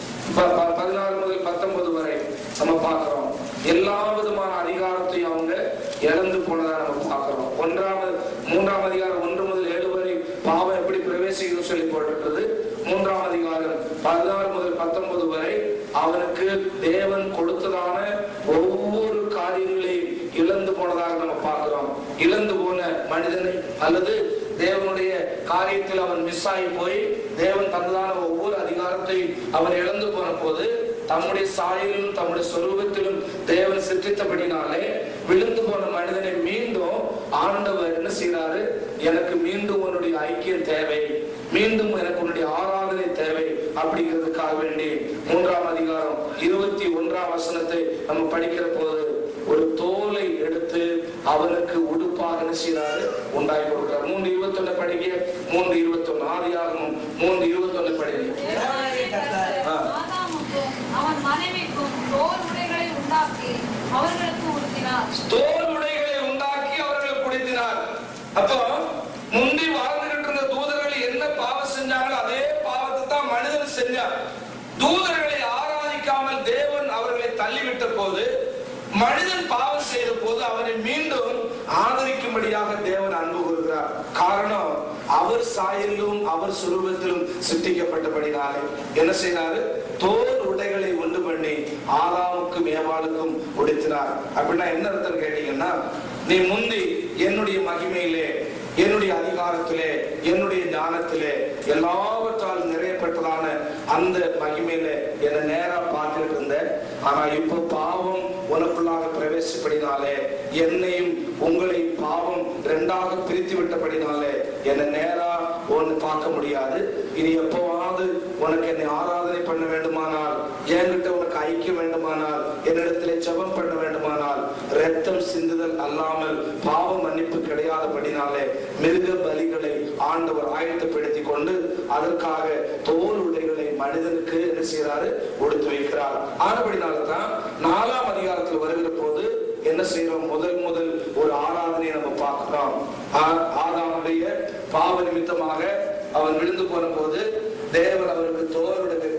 ப- ப- பதினாறு முதல் பத்தொன்பது வரை நம்ம பார்க்கிறோம் எல்லா விதமான அதிகாரத்தையும் அவங்க இழந்து போனதா நம்ம பார்க்கிறோம் ஒன்றாவது மூன்றாம் அதிகாரம் ஒன்று முதல் ஏழு வரை பாவம் எப்படி பிரவேசிக்கும் சொல்லி போட்டிருக்கிறது மூன்றாம் அதிகாரம் பதினாறு முதல் பத்தொன்பது வரை அவனுக்கு தேவன் கொடுத்ததான ஒவ்வொரு காரியங்களையும் இழந்து போனதாக நம்ம பார்க்கிறோம் இழந்து போன மனிதனை அல்லது தேவனுடைய காரியத்தில் அவன் மிஸ் ஆகி போய் தேவன் தந்ததான ஒவ்வொரு அதிகாரத்தையும் அவன் இழந்து போன போது தம்முடைய சாயலிலும் தம்முடைய சொரூபத்திலும் தேவன் சிற்றித்தபடினாலே விழுந்து போன மனிதனை மீண்டும் ஆண்டவர் என்ன செய்யறாரு எனக்கு மீண்டும் உன்னுடைய ஐக்கியம் தேவை மீண்டும் எனக்கு உன்னுடைய ஆராதனை தேவை அப்படிங்கிறதுக்காக வேண்டி மூன்றாம் அதிகாரம் இருபத்தி ஒன்றாம் வசனத்தை நம்ம படிக்கிற போது ஒரு தோலை எடுத்து அவனுக்கு உடுப்பாக என்ன செய்யறாரு உண்டாகி கொடுக்கிறார் மூன்று இருபத்தி ஒண்ணு படிக்க மூன்று இருபத்தி ஒண்ணு ஆதியாகமும் மூன்று இருபத்தி ஒண்ணு படிக்க தேவனாகிய கர்த்தர் ஆ. ஆதாமுக்கும் அவன் மனைவிக்கும் தோல் உடைகளை உண்டாக்கி அவர்களுக்கு உடுத்தினார் தோல் உடைகளை உண்டாக்கி அவர்கள் குடித்தினார் அப்போ முந்தி வாழ்ந்துகிட்டு இருந்த தூதர்கள் என்ன பாவம் செஞ்சாங்களோ அதே பாவத்தை தான் மனிதன் செஞ்சான் தூதர்களை ஆராதிக்காமல் தேவன் அவர்களை தள்ளிவிட்ட போது மனிதன் பாவம் செய்த போது அவனை மீண்டும் ஆதரிக்கும்படியாக தேவன் அன்பு கூறுகிறார் காரணம் அவர் சாயலிலும் அவர் சுரூபத்திலும் சிருஷ்டிக்கப்பட்டபடினாலே என்ன செய்தாரு தோல் உடைகளை உண்டு பண்ணி ஆதாமுக்கும் ஏவாளுக்கும் உடுத்தினார் அப்படின்னா என்ன அர்த்தம் கேட்டீங்கன்னா நீ முந்தி என்னுடைய மகிமையிலே என்னுடைய அதிகாரத்திலே என்னுடைய ஞானத்திலே எல்லாவற்றால் நிறையப்பட்டதான அந்த மகிமையில என்னை நேரா பார்த்துட்டு இருந்தேன் ஆனா இப்போ பாவம் உனக்குள்ளாக பிரவேசிப்படினாலே என்னையும் உங்களை பாவம் ரெண்டாக பிரித்து விட்டபடினாலே என்னை நேரா ஒன்னு பார்க்க முடியாது இனி எப்பவாவது உனக்கு என்னை ஆராதனை பண்ண வேண்டுமானால் என்கிட்ட உனக்கு ஐக்கியம் வேண்டுமானால் என்னிடத்திலே ஜெபம் பண்ண வேண்டுமானால் ரத்தம் சிந்துதல் அல்லாமல் பாவ மன்னிப்பு கிடையாதபடினாலே மிருக பலிகளை ஆண்டவர் ஆயத்தப்படுத்தி கொண்டு அதற்காக தோல் உடைகளை மனிதனுக்கு என்ன செய்யறாரு கொடுத்து வைக்கிறார் ஆனபடினால தான் நாலாம் அதிகாரத்தில் வருகிற போது என்ன செய்யறோம் முதல் முதல் ஒரு ஆராதனையை நம்ம பார்க்கிறோம் ஆ- ஆதாமுடைய பாவ நிமித்தமாக அவன் விழுந்து போன போது தேவன் அவருக்கு தோலுடைய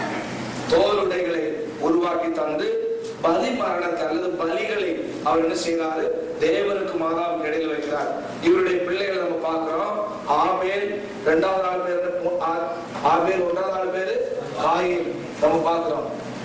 தோலுடைகளை உருவாக்கி தந்து பலி மரணத்தை அல்லது பலிகளை அவர் என்ன செய்யறாரு தேவனுக்கு மாதாவுக்கு இடையில வைக்கிறார் இவருடைய பிள்ளைகளை நம்ம பார்க்கிறோம் ஆபேல் இரண்டாவது ஆள் பேர் என்ன? மு- ஆ- ஆபேல் ஒன்றாவது ஆள் பேரு காயின் நம்ம பார்க்கிறோம்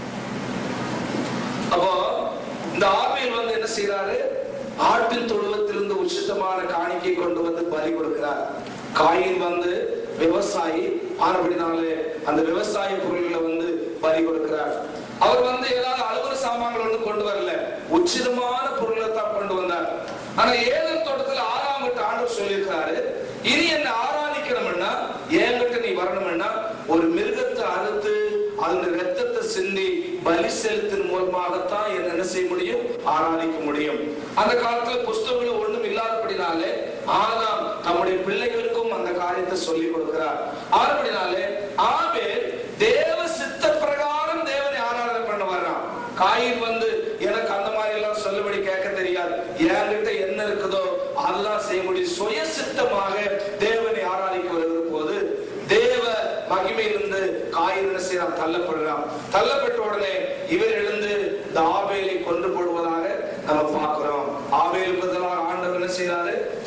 அப்போ இந்த ஆபேல் வந்து என்ன செய்யறாரு ஆட்டின் தொழுவத்திலிருந்து உச்சிதமான காணிக்கை கொண்டு வந்து பலி கொடுக்கிறார் காயின் வந்து விவசாயி ஆனபடினாலே அந்த விவசாய பொருள்களை வந்து பலி கொடுக்கிறார் அவர் வந்து ஏதாவது அலுவலக சாமான்கள் ஒண்ணு கொண்டு வரல உச்சிதமான பொருளை தான் கொண்டு வந்தார் ஆனா ஏதன் தோட்டத்துல ஆறாம் கிட்ட ஆண்டவர் சொல்லியிருக்காரு இனி என்ன ஆராதிக்கணும்னா என்கிட்ட நீ வரணும்னா ஒரு மிருகத்தை அறுத்து அதனுடைய ரத்தத்தை சிந்தி பலி செலுத்தின் மூலமாகத்தான் என்ன என்ன செய்ய முடியும் ஆராதிக்க முடியும் அந்த காலத்துல புஸ்தகங்கள் ஒண்ணும் இல்லாதபடினாலே ஆதாம் நம்முடைய பிள்ளைகளுக்கும் அந்த காரியத்தை சொல்லி கொடுக்கிறார் ஆனபடினாலே ஆபேல் தேவ சித்த பிரகாரம் தேவனை ஆராதனை பண்ண வர்றான் காயின் வந்து எனக்கு அந்த மாதிரி எல்லாம் சொல்லுபடி கேட்க தெரியாது என்கிட்ட என்ன இருக்குதோ அதெல்லாம் செய்ய முடியும் சுய சித்தமாக தேவனை ஆராதிக்க வருகிற போது தேவ மகிமையிலிருந்து காயின் செய்யறான் தள்ளப்படுறான் தள்ளப்பட்ட உடனே இவர் எழுந்து இந்த ஆபேலை கொண்டு போடுவதாக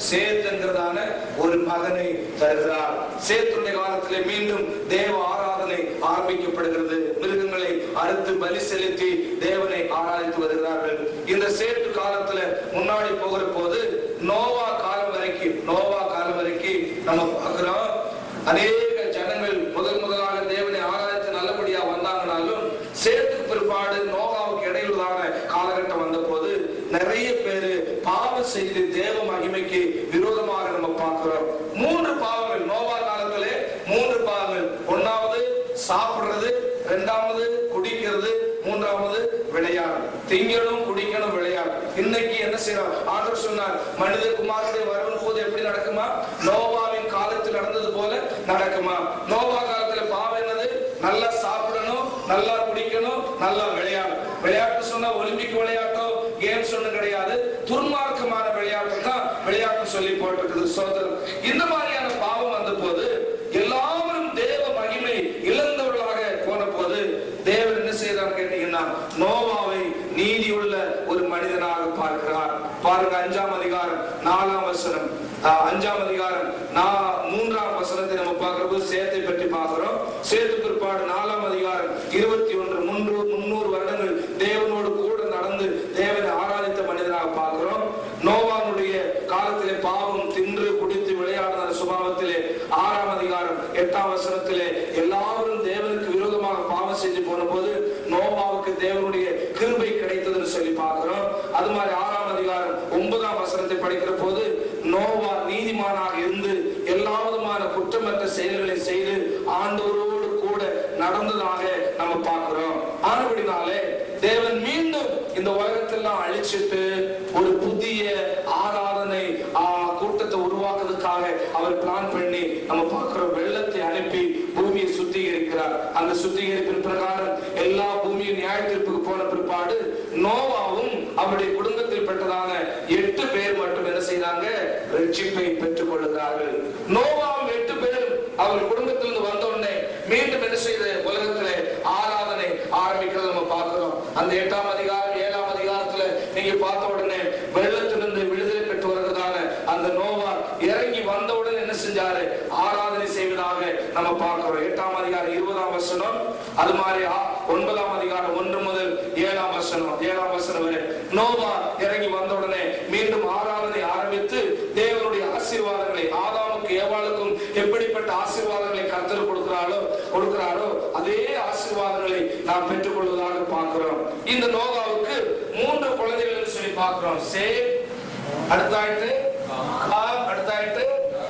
சேத் என்கிறதான ஒரு மகனை தருகிறார் சேத்துடைய காலத்திலே மீண்டும் தேவ ஆராதனை ஆரம்பிக்கப்படுகிறது மிருகங்களை அறுத்து பலி செலுத்தி தேவனை ஆராதித்து வருகிறார்கள் இந்த சேத்து காலத்துல முன்னாடி போகிற போது நோவா காலம் வரைக்கும் நோவா காலம் வரைக்கும் நம்ம பார்க்கிறோம் அநேக ஜனங்கள் முதல் முதலாக தேவனை ஆராய்ச்சி நல்லபடியா வந்தாங்கனாலும் சேத்துக்கு பிற்பாடு நோவாவுக்கு இடையிலான காலகட்டம் வந்த போது நிறைய பேரு பாவம் செய்து தேவ மகிமைக்கு விரோதமாக நம்ம பார்க்கிறோம் மூன்று பாவங்கள் நோவா காலத்திலே மூன்று பாவங்கள் ஒன்னாவது சாப்பிடுறது இரண்டாவது குடிக்கிறது மூன்றாவது விளையாடு திங்கணும் குடிக்கணும் விளையாடு இன்னைக்கு என்ன செய்யறோம் ஆண்டவர் சொன்னார் மனித குமாரனுடைய வரவன் போது எப்படி நடக்குமா நோவாவின் காலத்தில் நடந்தது போல நடக்குமா நோவா காலத்துல பாவம் என்னது நல்லா சாப்பிடணும் நல்லா குடிக்கணும் நல்லா விளையாடு விளையாட்டு சொன்னா ஒலிம்பிக் விளையாட்டோ கேம்ஸ் ஒண்ணும் கிடையாது துன்மார்க்கமான விளையாட்டு தான் விளையாட்டு சொல்லி போட்டிருக்குது சோதரம் இந்த மாதிரியான பாவம் வந்த போது எல்லாரும் தேவ மகிமை இழந்தவர்களாக போன போது தேவன் என்ன செய்தார் கேட்டீங்கன்னா நோவாவை நீதியுள்ள ஒரு மனிதனாக பார்க்கிறார் பாருங்க அஞ்சாம் அதிகாரம் நாலாம் வசனம் ஆஹ், அஞ்சாம் அதிகாரம் நான் மூன்றாம் வசனத்தை நம்ம பார்க்கிறப்போ சேத்தை பற்றி பார்க்கிறோம் சேத்து பிற்பாடு நாலாம் அதிகாரம் இருபத்தி ஒன்று முன்னூறு முன்னூறு வருடங்கள் தேவனோடு கூட நடந்து தேவனை ஆராதித்த மனிதனாக பார்க்கிறோம் நோவானுடைய காலத்திலே பாவம் தின்று குடித்து விளையாடுற சுபாவத்திலே ஆறாம் அதிகாரம் எட்டாம் வசனத்திலே எல்லாரும் தேவனுக்கு விரோதமாக பாவம் செஞ்சு போன போது நோவாவுக்கு தேவனுடைய கிருபை கிடைத்ததுன்னு சொல்லி பார்க்கிறோம் அது மாதிரி ஆறாம் அதிகாரம் ஒன்பதாம் வசனத்தை படிக்கிற போது நோவா நீதிமானாக இருந்து எல்லா விதமான குற்றமற்ற செயல்களை செய்து ஆண்டவரோடு கூட நடந்ததாக நம்ம பார்க்கிறோம் ஆனபடினாலே தேவன் மீண்டும் இந்த உலகத்தெல்லாம் அழிச்சிட்டு ஒரு புதிய ஆராதனை ஆ, கூட்டத்தை உருவாக்குறதுக்காக அவர் பிளான் பண்ணி நம்ம பார்க்கிறோம் வெள்ளத்தை அனுப்பி பூமியை சுத்திகரிக்கிறார் அந்த சுத்திகரிப்பின் பிரகாரம் எல்லா பூமியும் நியாய தீர்ப்புக்கு போன பிற்பாடு நோவாவும் அவருடைய குடும்பத்தில் பெற்றதான எட்டு பேர் மட்டும் என்ன செய்றாங்க ரட்சிப்பை பெற்றுக் கொள்ளுகிறார்கள் நோவாவும் எட்டு பேரும் அவர் குடும்பத்திலிருந்து வந்த உடனே மீண்டும் என்ன செய்த உலகத்திலே ஆராதனை ஆரம்பிக்கிறத நம்ம பார்க்கிறோம் அந்த எட்டாம் அதிகாரம் ஏழாம் அதிகாரத்துல நீங்க பார்த்த உடனே வெள்ளத்திலிருந்து விடுதலை பெற்று வருகிறதான அந்த நோவா இறங்கி வந்த உடனே என்ன செஞ்சாரு ஆராதனை செய்வதாக நம்ம பார்க்கிறோம் எட்டாம் அதிகாரம் இருபதாம் வசனம் அது மாதிரி ஆ- ஒன்பதாம் அதிகாரம் ஒன்று முதல் ஏழாம் வசனம் ஏழாம் வசனம் வரை நோவா இறங்கி வந்த உடனே மீண்டும் ஆராதனை ஆரம்பித்து தேவனுடைய ஆசீர்வாதங்களை ஆதாமுக்கு ஏவாளுக்கும் எப்படிப்பட்ட ஆசீர்வாதங்களை கர்த்தர் கொடுக்கிறாரோ கொடுக்கிறாரோ அதே ஆசீர்வாதங்களை நாம் பெற்றுக்கொள்வதாக பார்க்கிறோம் இந்த நோவாவுக்கு மூன்று குழந்தைகள் சொல்லி பார்க்கிறோம் சேம் அடுத்தாயிட்டு காம் அடுத்தாயிட்டு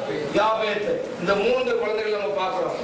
யாபேத் இந்த மூன்று குழந்தைகள் நம்ம பார்க்கிறோம்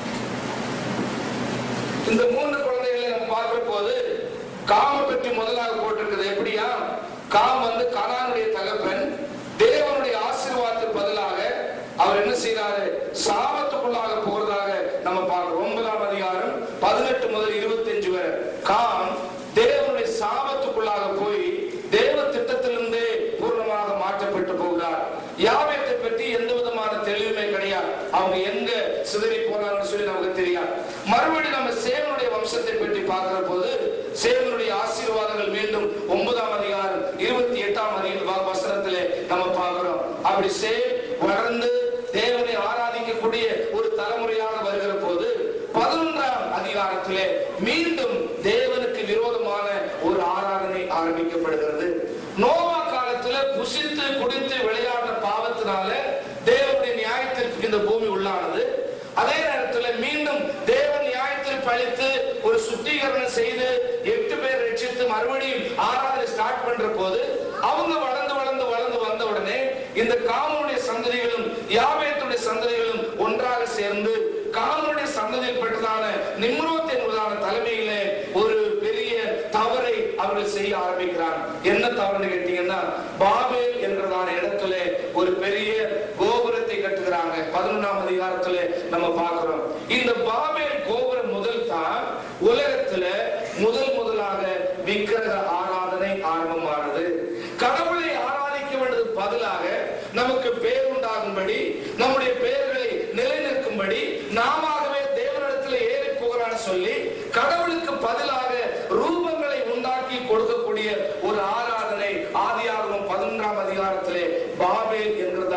இந்த மூன்று குழந்தைகளை நம்ம பார்க்கிற போது காம பற்றி முதலாக போட்டிருக்கிறது எப்படியா காம் வந்து கனானுடைய தகப்பன் தேவனுடைய ஆசீர்வாதத்துக்கு பதிலாக அவர் என்ன செய்யறாரு சாபத்துக்குள்ளாக போகிறதாக நம்ம பார்க்கிறோம் ஒன்பதாம் அதிகாரம் பதினெட்டு முதல் இருபத்தஞ்சு வரை காம் தேவனுடைய சாபத்துக்குள்ளாக போய் தேவ திட்டத்திலிருந்தே பூர்ணமாக மாற்றப்பட்டு போகிறார் யாவேத்தை பற்றி எந்த விதமான தெளிவுமே கிடையாது அவங்க எங்க சிதறி போனாங்கன்னு சொல்லி நமக்கு தெரியாது மறுபடியும் நம்ம சேவனுடைய வம்சத்தை பற்றி பார்க்கிற போது சேவனுடைய ஆசீர்வாதங்கள் மீண்டும் ஒன்பதாம் அதிகாரம் இருபத்தி எட்டாம் அதிகார வசனத்திலே நம்ம பார்க்கிறோம் அப்படி சேவ் வளர்ந்து தேவனை ஆராதிக்கக்கூடிய ஒரு தலைமுறையாக வருகிற போது பதினொன்றாம் அதிகாரத்திலே மீண்டும் தேவனுக்கு விரோதமான ஒரு ஆராதனை ஆரம்பிக்கப்படுகிறது நோவா காலத்துல புசித்து குடித்து விளையாடுற பாவத்தினால தேவனுடைய நியாயத்திற்கு இந்த பூமி உள்ளானது அதே நேரத்துல மீண்டும் தேவன் நியாயத்திற்கு அளித்து ஒரு சுத்திகரணம் செய்து எட்டு பேர் ரட்சித்து மறுபடியும் ஆராதனை ஸ்டார்ட் பண்ற போது அவங்க வளர்ந்து வளர்ந்து வளர்ந்து வந்த உடனே இந்த காமனுடைய சந்ததிகளும் யாவேத்துடைய சந்ததிகளும் ஒன்றாக சேர்ந்து காமனுடைய சந்ததியில் பெற்றதான நிம்ரோத் என்பதான தலைமையிலே ஒரு பெரிய தவறை அவர்கள் செய்ய ஆரம்பிக்கிறார் என்ன தவறுன்னு கேட்டீங்கன்னா பாபேல் என்கிறதான இடத்துல ஒரு பெரிய கோபுரத்தை கட்டுகிறாங்க பதினொன்றாம் அதிகாரத்துல நம்ம பார்க்கிறோம் இந்த பாபேல் கோபுரம் முதல் தான் உலகத்துல முதல் முதலாக விக்கிரக ஆராதனை ஆரம்பமானது கடவுளை ஆராதிக்க வேண்டியது பதிலாக நமக்கு பேர் உண்டாகும்படி நம்முடைய பெயர்களை நிலைநிற்கும்படி நாமவே தேவனிடத்தில் ஏறி போகிறான்னு சொல்லி கடவுளுக்கு பதிலாக ரூபங்களை உண்டாக்கி கொடுக்கக்கூடிய ஒரு ஆராதனை ஆதியாகமம் பதினொன்றாம் அதிகாரத்திலே பாபேல் என்கிற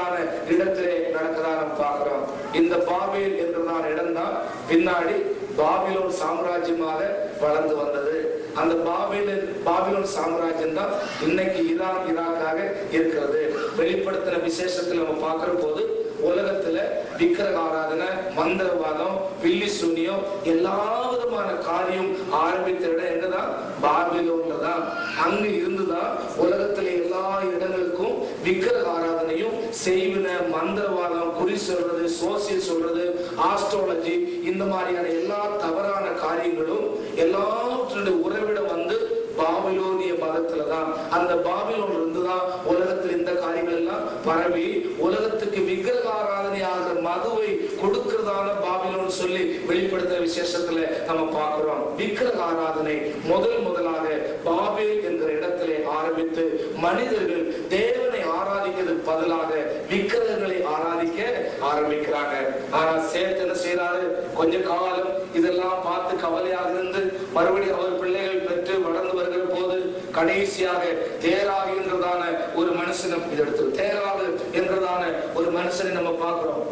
பாபிலோன் சாம்ராஜ்யமாக வளர்ந்து வந்தது அந்த பாபிலோன் பாபிலோன் சாம்ராஜ்யம் தான் இன்னைக்கு ஈரான் ஈராக்காக இருக்கிறது வெளிப்படுத்தின விசேஷத்துல நம்ம பார்க்கிற போது உலகத்துல விக்கிரக ஆராதனை மந்திரவாதம் பில்லி சூனியம் எல்லா விதமான காரியம் ஆரம்பித்த இடம் எங்கதான் பாபிலோன்ல தான் அங்க இருந்துதான் உலகத்துல எல்லா இடங்களுக்கும் விக்கிரக ஆராதனையும் செய்வின மந்திரவாதம் குறி சொல்றது சோசியல் சொல்றது ஆஸ்ட்ராலஜி இந்த மாதிரியான எல்லா தவறான காரியங்களும் எல்லாவற்றுடைய உறவிடம் வந்து பாபிலோனிய மதத்துல தான் அந்த பாபிலோன்ல இருந்து தான் உலகத்தில் இந்த காரியங்கள் எல்லாம் பரவி உலகத்துக்கு விக்கிரக ஆராதனை ஆகிற மதுவை கொடுக்கிறதான பாபிலோன் சொல்லி வெளிப்படுத்துற விசேஷத்துல நம்ம பார்க்கிறோம் விக்கிரக ஆராதனை முதல் முதலாக பாபில் என்கிற இடத்திலே ஆரம்பித்து மனிதர்கள் தேவனை ஆராதிக்கிறதுக்கு பதிலாக விக்கிரகங்களை ஆராதிக்க ஆரம்பிக்கிறாங்க ஆனா சேர்த்து என்ன செய்யறாரு கொஞ்ச காலம் இதெல்லாம் பார்த்து கவலையாக இருந்து மறுபடியும் அவர் பிள்ளைகள் பெற்று வளர்ந்து வருகிற போது கடைசியாக தேராக என்றதான ஒரு மனுஷனை இது எடுத்து தேராக என்றதான ஒரு மனுஷனை நம்ம பார்க்கிறோம்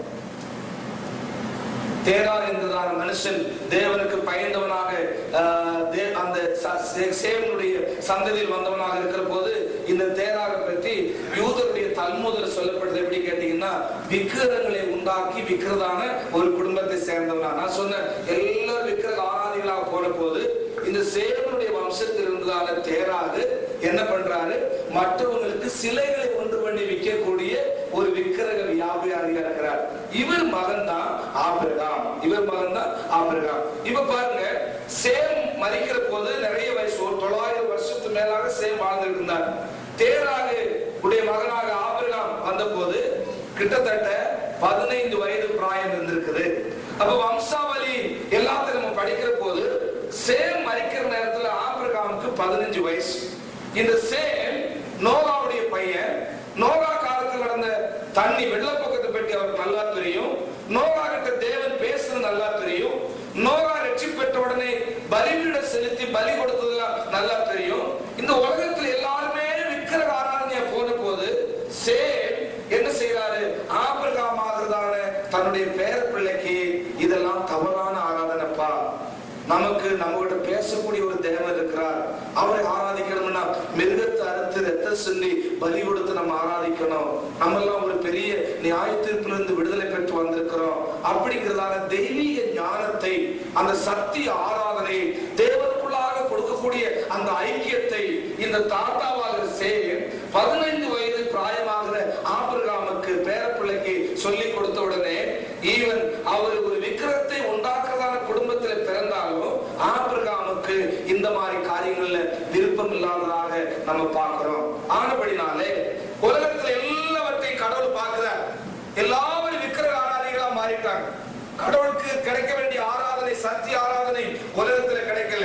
தேரார் என்றதான மனுஷன் தேவனுக்கு பயந்தவனாக ஆஹ், தே- அந்த ச- சே- சேவனுடைய சந்ததியில் வந்தவனாக இருக்கிற போது இந்த தேராக பற்றி யூதருடைய தல்முதல் சொல்லப்படுது எப்படி கேட்டீங்கன்னா விக்கிரகங்களை உண்டாக்கி விக்கிறதான ஒரு குடும்பத்தை சேர்ந்தவனா நான் சொன்னேன் எல்லாரும் விக்கிரக ஆராதிகளாக போன போது இந்த சேவனுடைய வம்சத்தில் இருந்ததான தேராகு என்ன பண்றாரு மற்றவங்களுக்கு சிலைகளை ஒன்று பண்ணி விற்கக்கூடிய ஒரு விக்கிரக வியாபாரியா இருக்கிறார் இவர் மகன் தான் ஆபிரகாம் இவர் மகன் தான் ஆபிரகாம் இப்ப பாருங்க சேம் மறிக்கிற போது நிறைய வயசு ஒரு தொள்ளாயிரம் வருஷத்துக்கு மேலாக சேம் வாழ்ந்துட்டு இருந்தார் தேராகு உடைய மகனாக ஆபிரகாம் வந்த போது கிட்டத்தட்ட பதினைந்து வயது பிராயம் இருந்திருக்குது அப்ப வம்சாவளி எல்லாத்தையும் நம்ம படிக்கிற போது சேம் மறிக்கிற நேரத்துல ஆபிரகாமுக்கு பதினஞ்சு வயசு இந்த சேம் நோகாவுடைய பையன் நோகா காலத்தில் நடந்த தண்ணி வெள்ளப்போக்கத்தை பற்றி அவருக்கு நல்லா தெரியும் நோகா கிட்ட தேவன் பேசுறது நல்லா தெரியும் நோகா ரட்சி பெற்ற உடனே பலிபீட செலுத்தி பலி கொடுத்ததெல்லாம் நல்லா தெரியும் இந்த உலகத்துல எல்லாருமே விக்கிரக ஆராதனையா போன போது சேம் என்ன செய்யறாரு ஆபிரகாம் ஆகிறதான தன்னுடைய பேர பிள்ளைக்கு இதெல்லாம் தவறான ஆராதனைப்பா நமக்கு நம்மகிட்ட பேசக்கூடிய ஒரு தேவன் இருக்கிறார் அவரை ஆராதிக்கணும்னா மிருகத்தை அறுத்து ரத்த சிந்தி பலி கொடுத்து நம்ம ஆராதிக்கணும் நம்ம எல்லாம் ஒரு பெரிய நியாய தீர்ப்பிலிருந்து விடுதலை பெற்று வந்திருக்கிறோம் அப்படிங்கிறதான தெய்வீக ஞானத்தை அந்த சக்தி ஆராதனை தேவனுக்குள்ளாக கொடுக்கக்கூடிய அந்த ஐக்கியத்தை இந்த தாத்தாவாக சேர் பதினைந்து வயது பிராயமாகிற ஆபிரகாமுக்கு பேரப்பிள்ளைக்கு சொல்லி கொடுத்த உடனே ஈவன் அவர் ஒரு விக்கிரத்தை உண்டாக்குறதான குடும்பத்தில் பிறந்தாலும் ஆபிரகாமுக்கு இந்த மாதிரி காரியங்கள்ல விருப்பம் இல்லாததாக நம்ம பார்க்கிறோம் ஆனபடினாலே உலகத்துல எல்லாவற்றையும் கடவுள் பார்க்கிறார் எல்லாரும் விக்கிரக ஆராதனைகளா மாறிட்டாங்க கடவுளுக்கு கிடைக்க வேண்டிய ஆராதனை சக்தி ஆராதனை உலகத்துல கிடைக்கல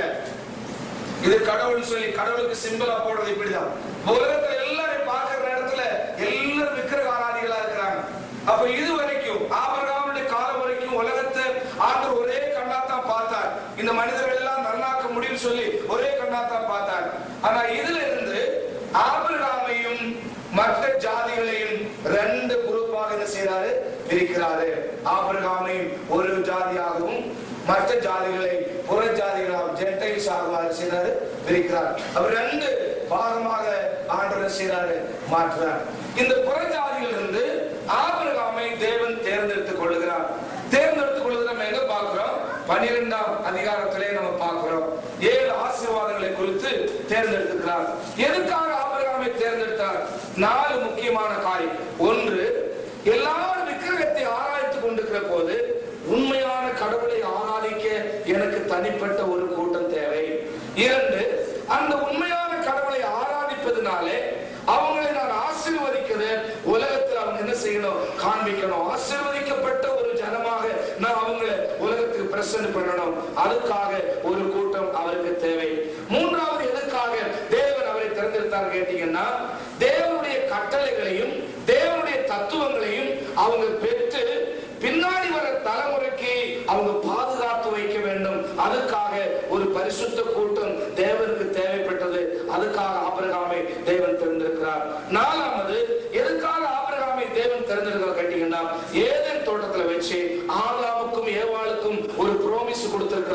இது கடவுள் சொல்லி கடவுளுக்கு சிம்பிளா போடுறது இப்படிதான் உலகத்துல எல்லாரும் பார்க்கிற இடத்துல எல்லாரும் விக்கிரக ஆராதிகளா இருக்கிறாங்க அப்ப இது வரைக்கும் ஆபிரகாமுடைய காலம் வரைக்கும் உலகத்தை ஆண்டவர் ஒரே கண்ணாத்தான் பார்த்தார் இந்த மனிதர்கள் எல்லாம் நல்லாக்க முடியும் சொல்லி ஒரே கண்ணாத்தான் பார்த்தார் ஆனா இதுல இருந்து ஆபிரகாமையும் மற்ற ஜாதிகளையும் ரெண்டு குரூப்பாக என்ன செய்யறாரு பிரிக்கிறாரு ஆபிரகாமையும் ஒரு ஜாதியாகவும் மற்ற ஜாதிகளை புற ஜாதிகளாக ஜென்டைல்ஸ் ஆகுவாரு செய்றாரு பிரிக்கிறார் அவர் ரெண்டு பாகமாக ஆண்டவர் செய்றாரு மாற்றுறார் இந்த புற ஜாதியில் இருந்து ஆபிரகாமை தேவன் தேர்ந்தெடுத்துக் கொள்ளுகிறார் தேர்ந்தெடுத்துக் கொள்ளுகிற நம்ம எங்க பார்க்கிறோம் பனிரெண்டாம் அதிகாரத்திலே நம்ம பார்க்கிறோம் ஏழு ஆசீர்வாதங்களை குறித்து தேர்ந்தெடுத்துக்கிறார் எதுக்காக ஆபிரகாமை தேர்ந்தெடுத்தார் நாலு முக்கியமான காரியம் ஒன்று எல்லாரும் விக்கிரகத்தை ஆராய்த்துக் கொண்டிருக்கிற போது உண்மையான கடவுளை ஆராதிக்க எனக்கு தனிப்பட்ட ஒரு கூட்டம் தேவை இரண்டு அந்த உண்மையான கடவுளை ஆராதிப்பதனாலே அவங்களை நான் ஆசீர்வதிக்கிறேன் உலகத்தில் அவங்க என்ன செய்யணும் காண்பிக்கணும் ஆசீர்வதிக்கப்பட்ட ஒரு ஜனமாக நான் அவங்களை உலகத்துக்கு பிரசன்ட் பண்ணணும் அதுக்காக ஒரு கூட்டம் அவருக்கு தேவை மூன்றாவது எதுக்காக தேவன் அவரை தேர்ந்தெடுத்தார் கேட்டீங்கன்னா தேவனுடைய கட்டளைகளையும் தேவனுடைய தத்துவங்களையும் அவங்க பெற்று பின்னாடி வர தலைமுறைக்கு அவங்க பாதுகாத்து வைக்க வேண்டும் அதுக்காக ஒரு பரிசுத்த கூட்டம் தேவனுக்கு தேவைப்பட்டது அதுக்காக ஆபிரகாமை தேவன் தேர்ந்தெடுக்கிறார் நாலாவது எதுக்காக ஆபிரகாமை தேவன் தேர்ந்தெடுக்கிறார் கேட்டீங்கன்னா ஏதேன் தோட்டத்துல வச்சு ஆதாமுக்கும் ஏவாளுக்கும் ஒரு ப்ரோமிஸ் கொடுத்திருக்கிறார்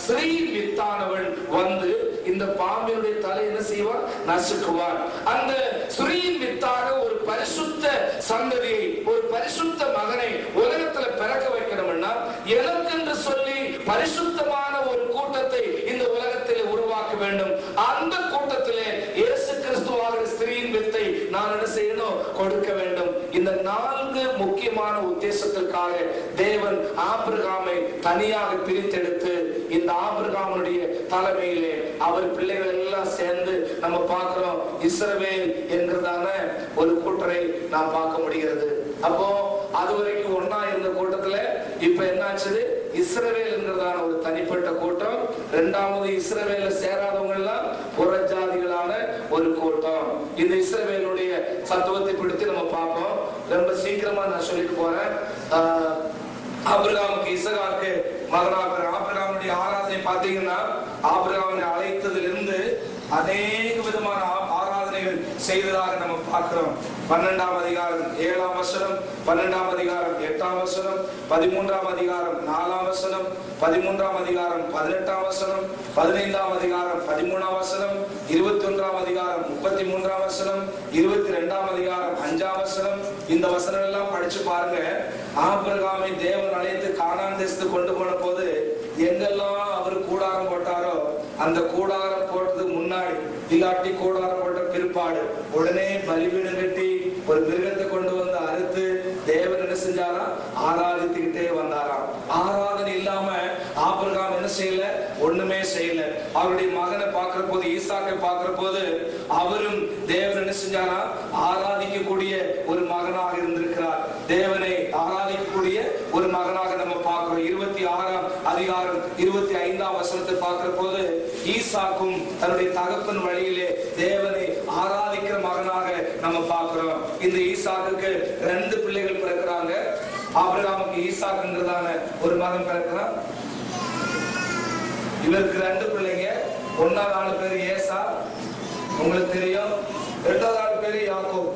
ஸ்திரீயின் வித்தானவள் வந்து இந்த பாம்பினுடைய தலை என்ன செய்வார் நசுக்குவார் அந்த ஸ்திரீயின் வித்தாக ஒரு பரிசுத்த சந்ததியை ஒரு பரிசுத்த மகனை உலகத்துல பிறக்க வைக்கணும்னா எனக்கென்று சொல்லி பரிசுத்தமான ஒரு கூட்டத்தை இந்த உலகத்தில் உருவாக்க வேண்டும் அந்த கூட்டத்திலே இயேசு கிறிஸ்துவாக ஸ்திரீயின் வித்தை நான் என்ன செய்யணும் கொடுக்க வேண்டும் இந்த நான்கு முக்கியமான உத்தேசத்திற்காக தேவன் ஆபிரகாமை தனியாக பிரித்தெடுத்து இந்த ஆபிரகாமனுடைய தலைமையிலே அவர் பிள்ளைகள் எல்லாம் சேர்ந்து நம்ம பார்க்கிறோம் இஸ்ரவேல் என்கிறதான ஒரு கூட்டரை நாம் பார்க்க முடிகிறது அப்போ அது வரைக்கும் ஒன்னா இருந்த கூட்டத்துல இப்ப என்னாச்சு இஸ்ரவேல் என்கிறதான ஒரு தனிப்பட்ட கூட்டம் இரண்டாவது இஸ்ரவேல சேராதவங்க எல்லாம் புறஜாதிகளான ஒரு கூட்டம் இந்த இஸ்ரவேலுடைய சத்துவத்தை பிடித்து நம்ம பார்ப்போம் ரொம்ப சீக்கிரமா நான் சொல்லிட்டு போறேன் ஆஹ், ஆபிரகாமுக்கு இசகாக்கு மகனாக ஆபிரகாமுடைய ஆராதனை பார்த்தீங்கன்னா ஆபிரகாமனை அழைத்ததிலிருந்து அநேக விதமான ஆ- ஆராதனைகள் செய்ததாக நம்ம பார்க்கிறோம் பன்னெண்டாம் அதிகாரம் ஏழாம் வசனம் பன்னெண்டாம் அதிகாரம் எட்டாம் வசனம் பதிமூன்றாம் அதிகாரம் நாலாம் வசனம் பதிமூன்றாம் அதிகாரம் பதினெட்டாம் வசனம் பதினைந்தாம் அதிகாரம் பதிமூணாம் வசனம் இருபத்தி ஒன்றாம் அதிகாரம் முப்பத்தி மூன்றாம் வசனம் இருபத்தி ரெண்டாம் அதிகாரம் அஞ்சாம் வசனம் இந்த வசனம் எல்லாம் படிச்சு பாருங்க ஆபிரகாமை தேவன் அழைத்து கானான் தேசத்துக்கு கொண்டு போன போது எங்கெல்லாம் அவர் கூடாரம் போட்டாரோ அந்த கூடாரம் போட்டதுக்கு முன்னாடி இல்லாட்டி கூடாரம் போட்ட பிற்பாடு உடனே பலிபீடம் கட்டி ஒரு மிருகத்தை கொண்டு வந்து அறுத்து தேவன் என்ன செஞ்சாரா ஆராதித்துக்கிட்டே வந்தாராம் ஆராதனை இல்லாம ஆபிரகாம் என்ன செய்யல ஒண்ணுமே செய்யல அவருடைய மகனை பார்க்கிற போது ஈசாக்கை பார்க்கிற போது அவரும் தேவன் என்ன செஞ்சாரா ஆராதிக்கக்கூடிய ஒரு மகனாக இருந்திருக்கிறார் தேவனை ஆராதிக்கக்கூடிய ஒரு மகனாக நம்ம பார்க்கிறோம் இருபத்தி ஆறாம் அதிகாரம் இருபத்தி ஐந்தாம் வசனத்தை பார்க்கிற போது ஈசாக்கும் தன்னுடைய தகப்பன் வழியிலே தேவனை ஆராதிக்கிற மகனாக நம்ம பார்க்கிறோம் இந்த ஈசாக்குக்கு ரெண்டு பிள்ளைகள் பிறக்கிறாங்க ஆபிரகாமுக்கு ஈசாக்குங்கிறதான ஒரு மகன் பிறக்கிறான் இவருக்கு ரெண்டு பிள்ளைங்க ஒன்னாவது ஆள் பேரு ஏசா உங்களுக்கு தெரியும் ரெண்டாவது ஆள் பேரு யாக்கோப்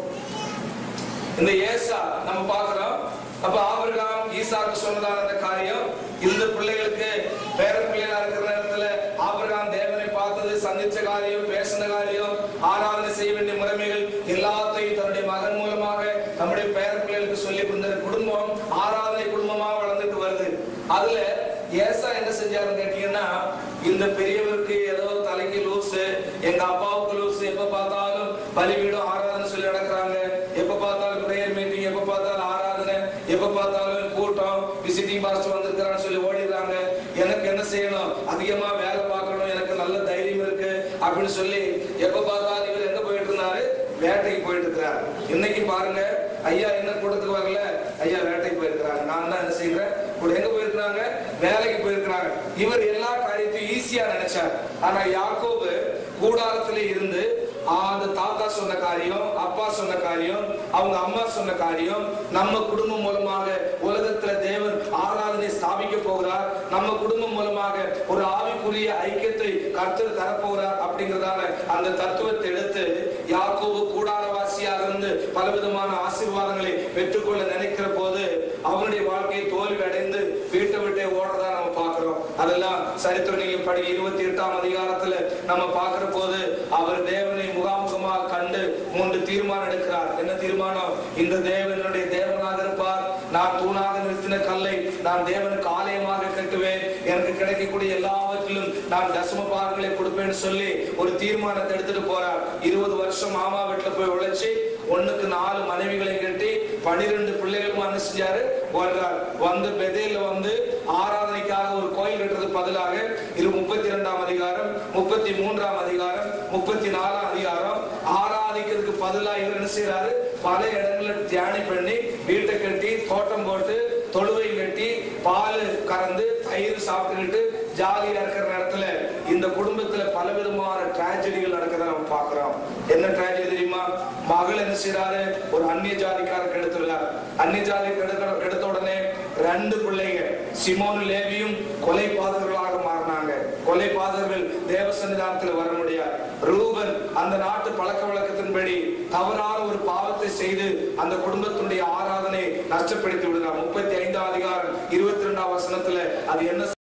இந்த ஏசா நம்ம பார்க்கிறோம் அப்ப ஆபிரகாம் ஈசாக்கு சொன்னதான அந்த காரியம் இந்த பிள்ளைகளுக்கு பேர பிள்ளைகளா இருக்கிற நேரத்துல ஆபிரகாம் தேவனை பார்த்தது சந்திச்ச காரியம் பேசின காரியம் ஆராதனை செய்ய வேண்டிய முறைமைகள் எல்லாத்தையும் தன்னுடைய மகன் மூலமாக நம்முடைய பேர பிள்ளைகளுக்கு சொல்லி இந்த குடும்பம் ஆராதனை குடும்பமா வளர்ந்துட்டு வருது அதுல ஏசா என்ன செஞ்சாருன்னு கேட்டீங்கன்னா இந்த பெரியவருக்கு ஏதோ தலைக்கு லூசு எங்க அப்பாவுக்கு லூசு எப்ப பார்த்தாலும் பலிபீடம் ஆராதனை சொல்லி நடக்கிறாங்க எப்ப பார்த்தாலும் பிரேயர் மீட்டிங் எப்ப பார்த்தாலும் ஆராதனை எப்ப பார்த்தாலும் கூட்டம் விசிட்டிங் பாஸ்டர் வந்திருக்கிறான்னு சொல்லி ஓடிடுறாங்க எனக்கு என்ன செய்யணும் அதிகமா வேலை பார்க்கணும் எனக்கு நல்ல தைரியம் இருக்கு அப்படின்னு சொல்லி எப்ப பார்த்தாலும் இவர் எங்க போயிட்டு இருந்தாரு வேட்டைக்கு போயிட்டு இருக்கிறார் இன்னைக்கு பாருங்க ஐயா என்ன கூட்டத்துக்கு வரல ஐயா வேட்டைக்கு போயிருக்கிறாங்க நான் தான் என்ன செய்யறேன் கூட எங்க போயிருக்கிறாங்க வேலைக்கு போயிருக்கிறாங்க இவர் எல்லா காரியத்தையும் ஈஸியா நினைச்சார் ஆனா யாக்கோபு கூடாரத்திலே இருந்து ஆ, அந்த தாத்தா சொன்ன காரியம் அப்பா சொன்ன காரியம் அவங்க அம்மா சொன்ன காரியம் நம்ம குடும்பம் மூலமாக உலகத்துல தேவன் ஆராதனை ஸ்தாபிக்க போகிறார் நம்ம குடும்பம் மூலமாக ஒரு ஆவிக்குரிய ஐக்கியத்தை கர்த்தர் தரப்போகிறார் அப்படிங்கிறதான அந்த தத்துவத்தை எடுத்து யாக்கோபு கூடாரவாசியாக இருந்து பலவிதமான ஆசீர்வாதங்களை பெற்றுக்கொள்ள நினைக்கிற போது அவனுடைய வாழ்க்கையை தோல்வி அடைந்து வீட்டை விட்டே ஓடுறதா நம்ம பார்க்கிறோம் அதெல்லாம் சரித்திரம் நீங்க படி இருபத்தி எட்டாம் அதிகாரத்துல நம்ம பார்க்கிற போது அவர் தேவனை முகாமுகமாக கண்டு மூன்று தீர்மானம் எடுக்கிறார் என்ன தீர்மானம் இந்த தேவன் என்னுடைய தேவனாக இருப்பார் நான் தூணாக நிறுத்தின கல்லை நான் தேவனுக்கு ஆலயமாக கட்டுவேன் எனக்கு கிடைக்கக்கூடிய எல்லாவற்றிலும் நான் தசம பாகங்களை கொடுப்பேன்னு சொல்லி ஒரு தீர்மானத்தை எடுத்துட்டு போறார் இருபது வருஷம் மாமா வீட்டுல போய் உழைச்சி ஒண்ணுக்கு நாலு மனைவிகளை கட்டி பனிரெண்டு பிள்ளைகளும் என்ன செஞ்சாரு வர்றார் வந்து பெதேல வந்து ஆராதனைக்காக ஒரு கோயில் கட்டுறதுக்கு பதிலாக இது முப்பத்தி இரண்டாம் அதிகாரம் முப்பத்தி மூன்றாம் அதிகாரம் முப்பத்தி நாலாம் அதிகாரம் ஆராதிக்கிறதுக்கு பதிலா இவர் என்ன செய்யறாரு பல இடங்கள்ல தியானம் பண்ணி வீட்டை கட்டி தோட்டம் போட்டு தொழுவை கட்டி பால் கறந்து தயிர் சாப்பிட்டுக்கிட்டு ஜாலியா இருக்கிற நேரத்துல இந்த குடும்பத்துல பலவிதமான டிராஜடிகள் நடக்கிறத நம்ம பார்க்கிறோம் என்ன டிராஜடி தெரியுமா மகள் என்ன செய்யறாரு ஒரு அந்நிய ஜாதிக்காரருக்கு எடுத்துள்ளார் அந்நிய ஜாதி எடுத்த எடுத்த உடனே ரெண்டு பிள்ளைங்க சிமோன் லேவியும் கொலை பாதகர்களாக மாறினாங்க கொலை பாதகர்கள் தேவ சன்னிதானத்துல வர முடியாது ரூபன் அந்த நாட்டு பழக்க வழக்கத்தின்படி தவறான ஒரு பாவத்தை செய்து அந்த குடும்பத்தினுடைய ஆராதனை நஷ்டப்படுத்தி விடுறார் முப்பத்தி ஐந்தாம் அதிகாரம் இருபத்தி ரெண்டாம் வசனத்துல அது என்ன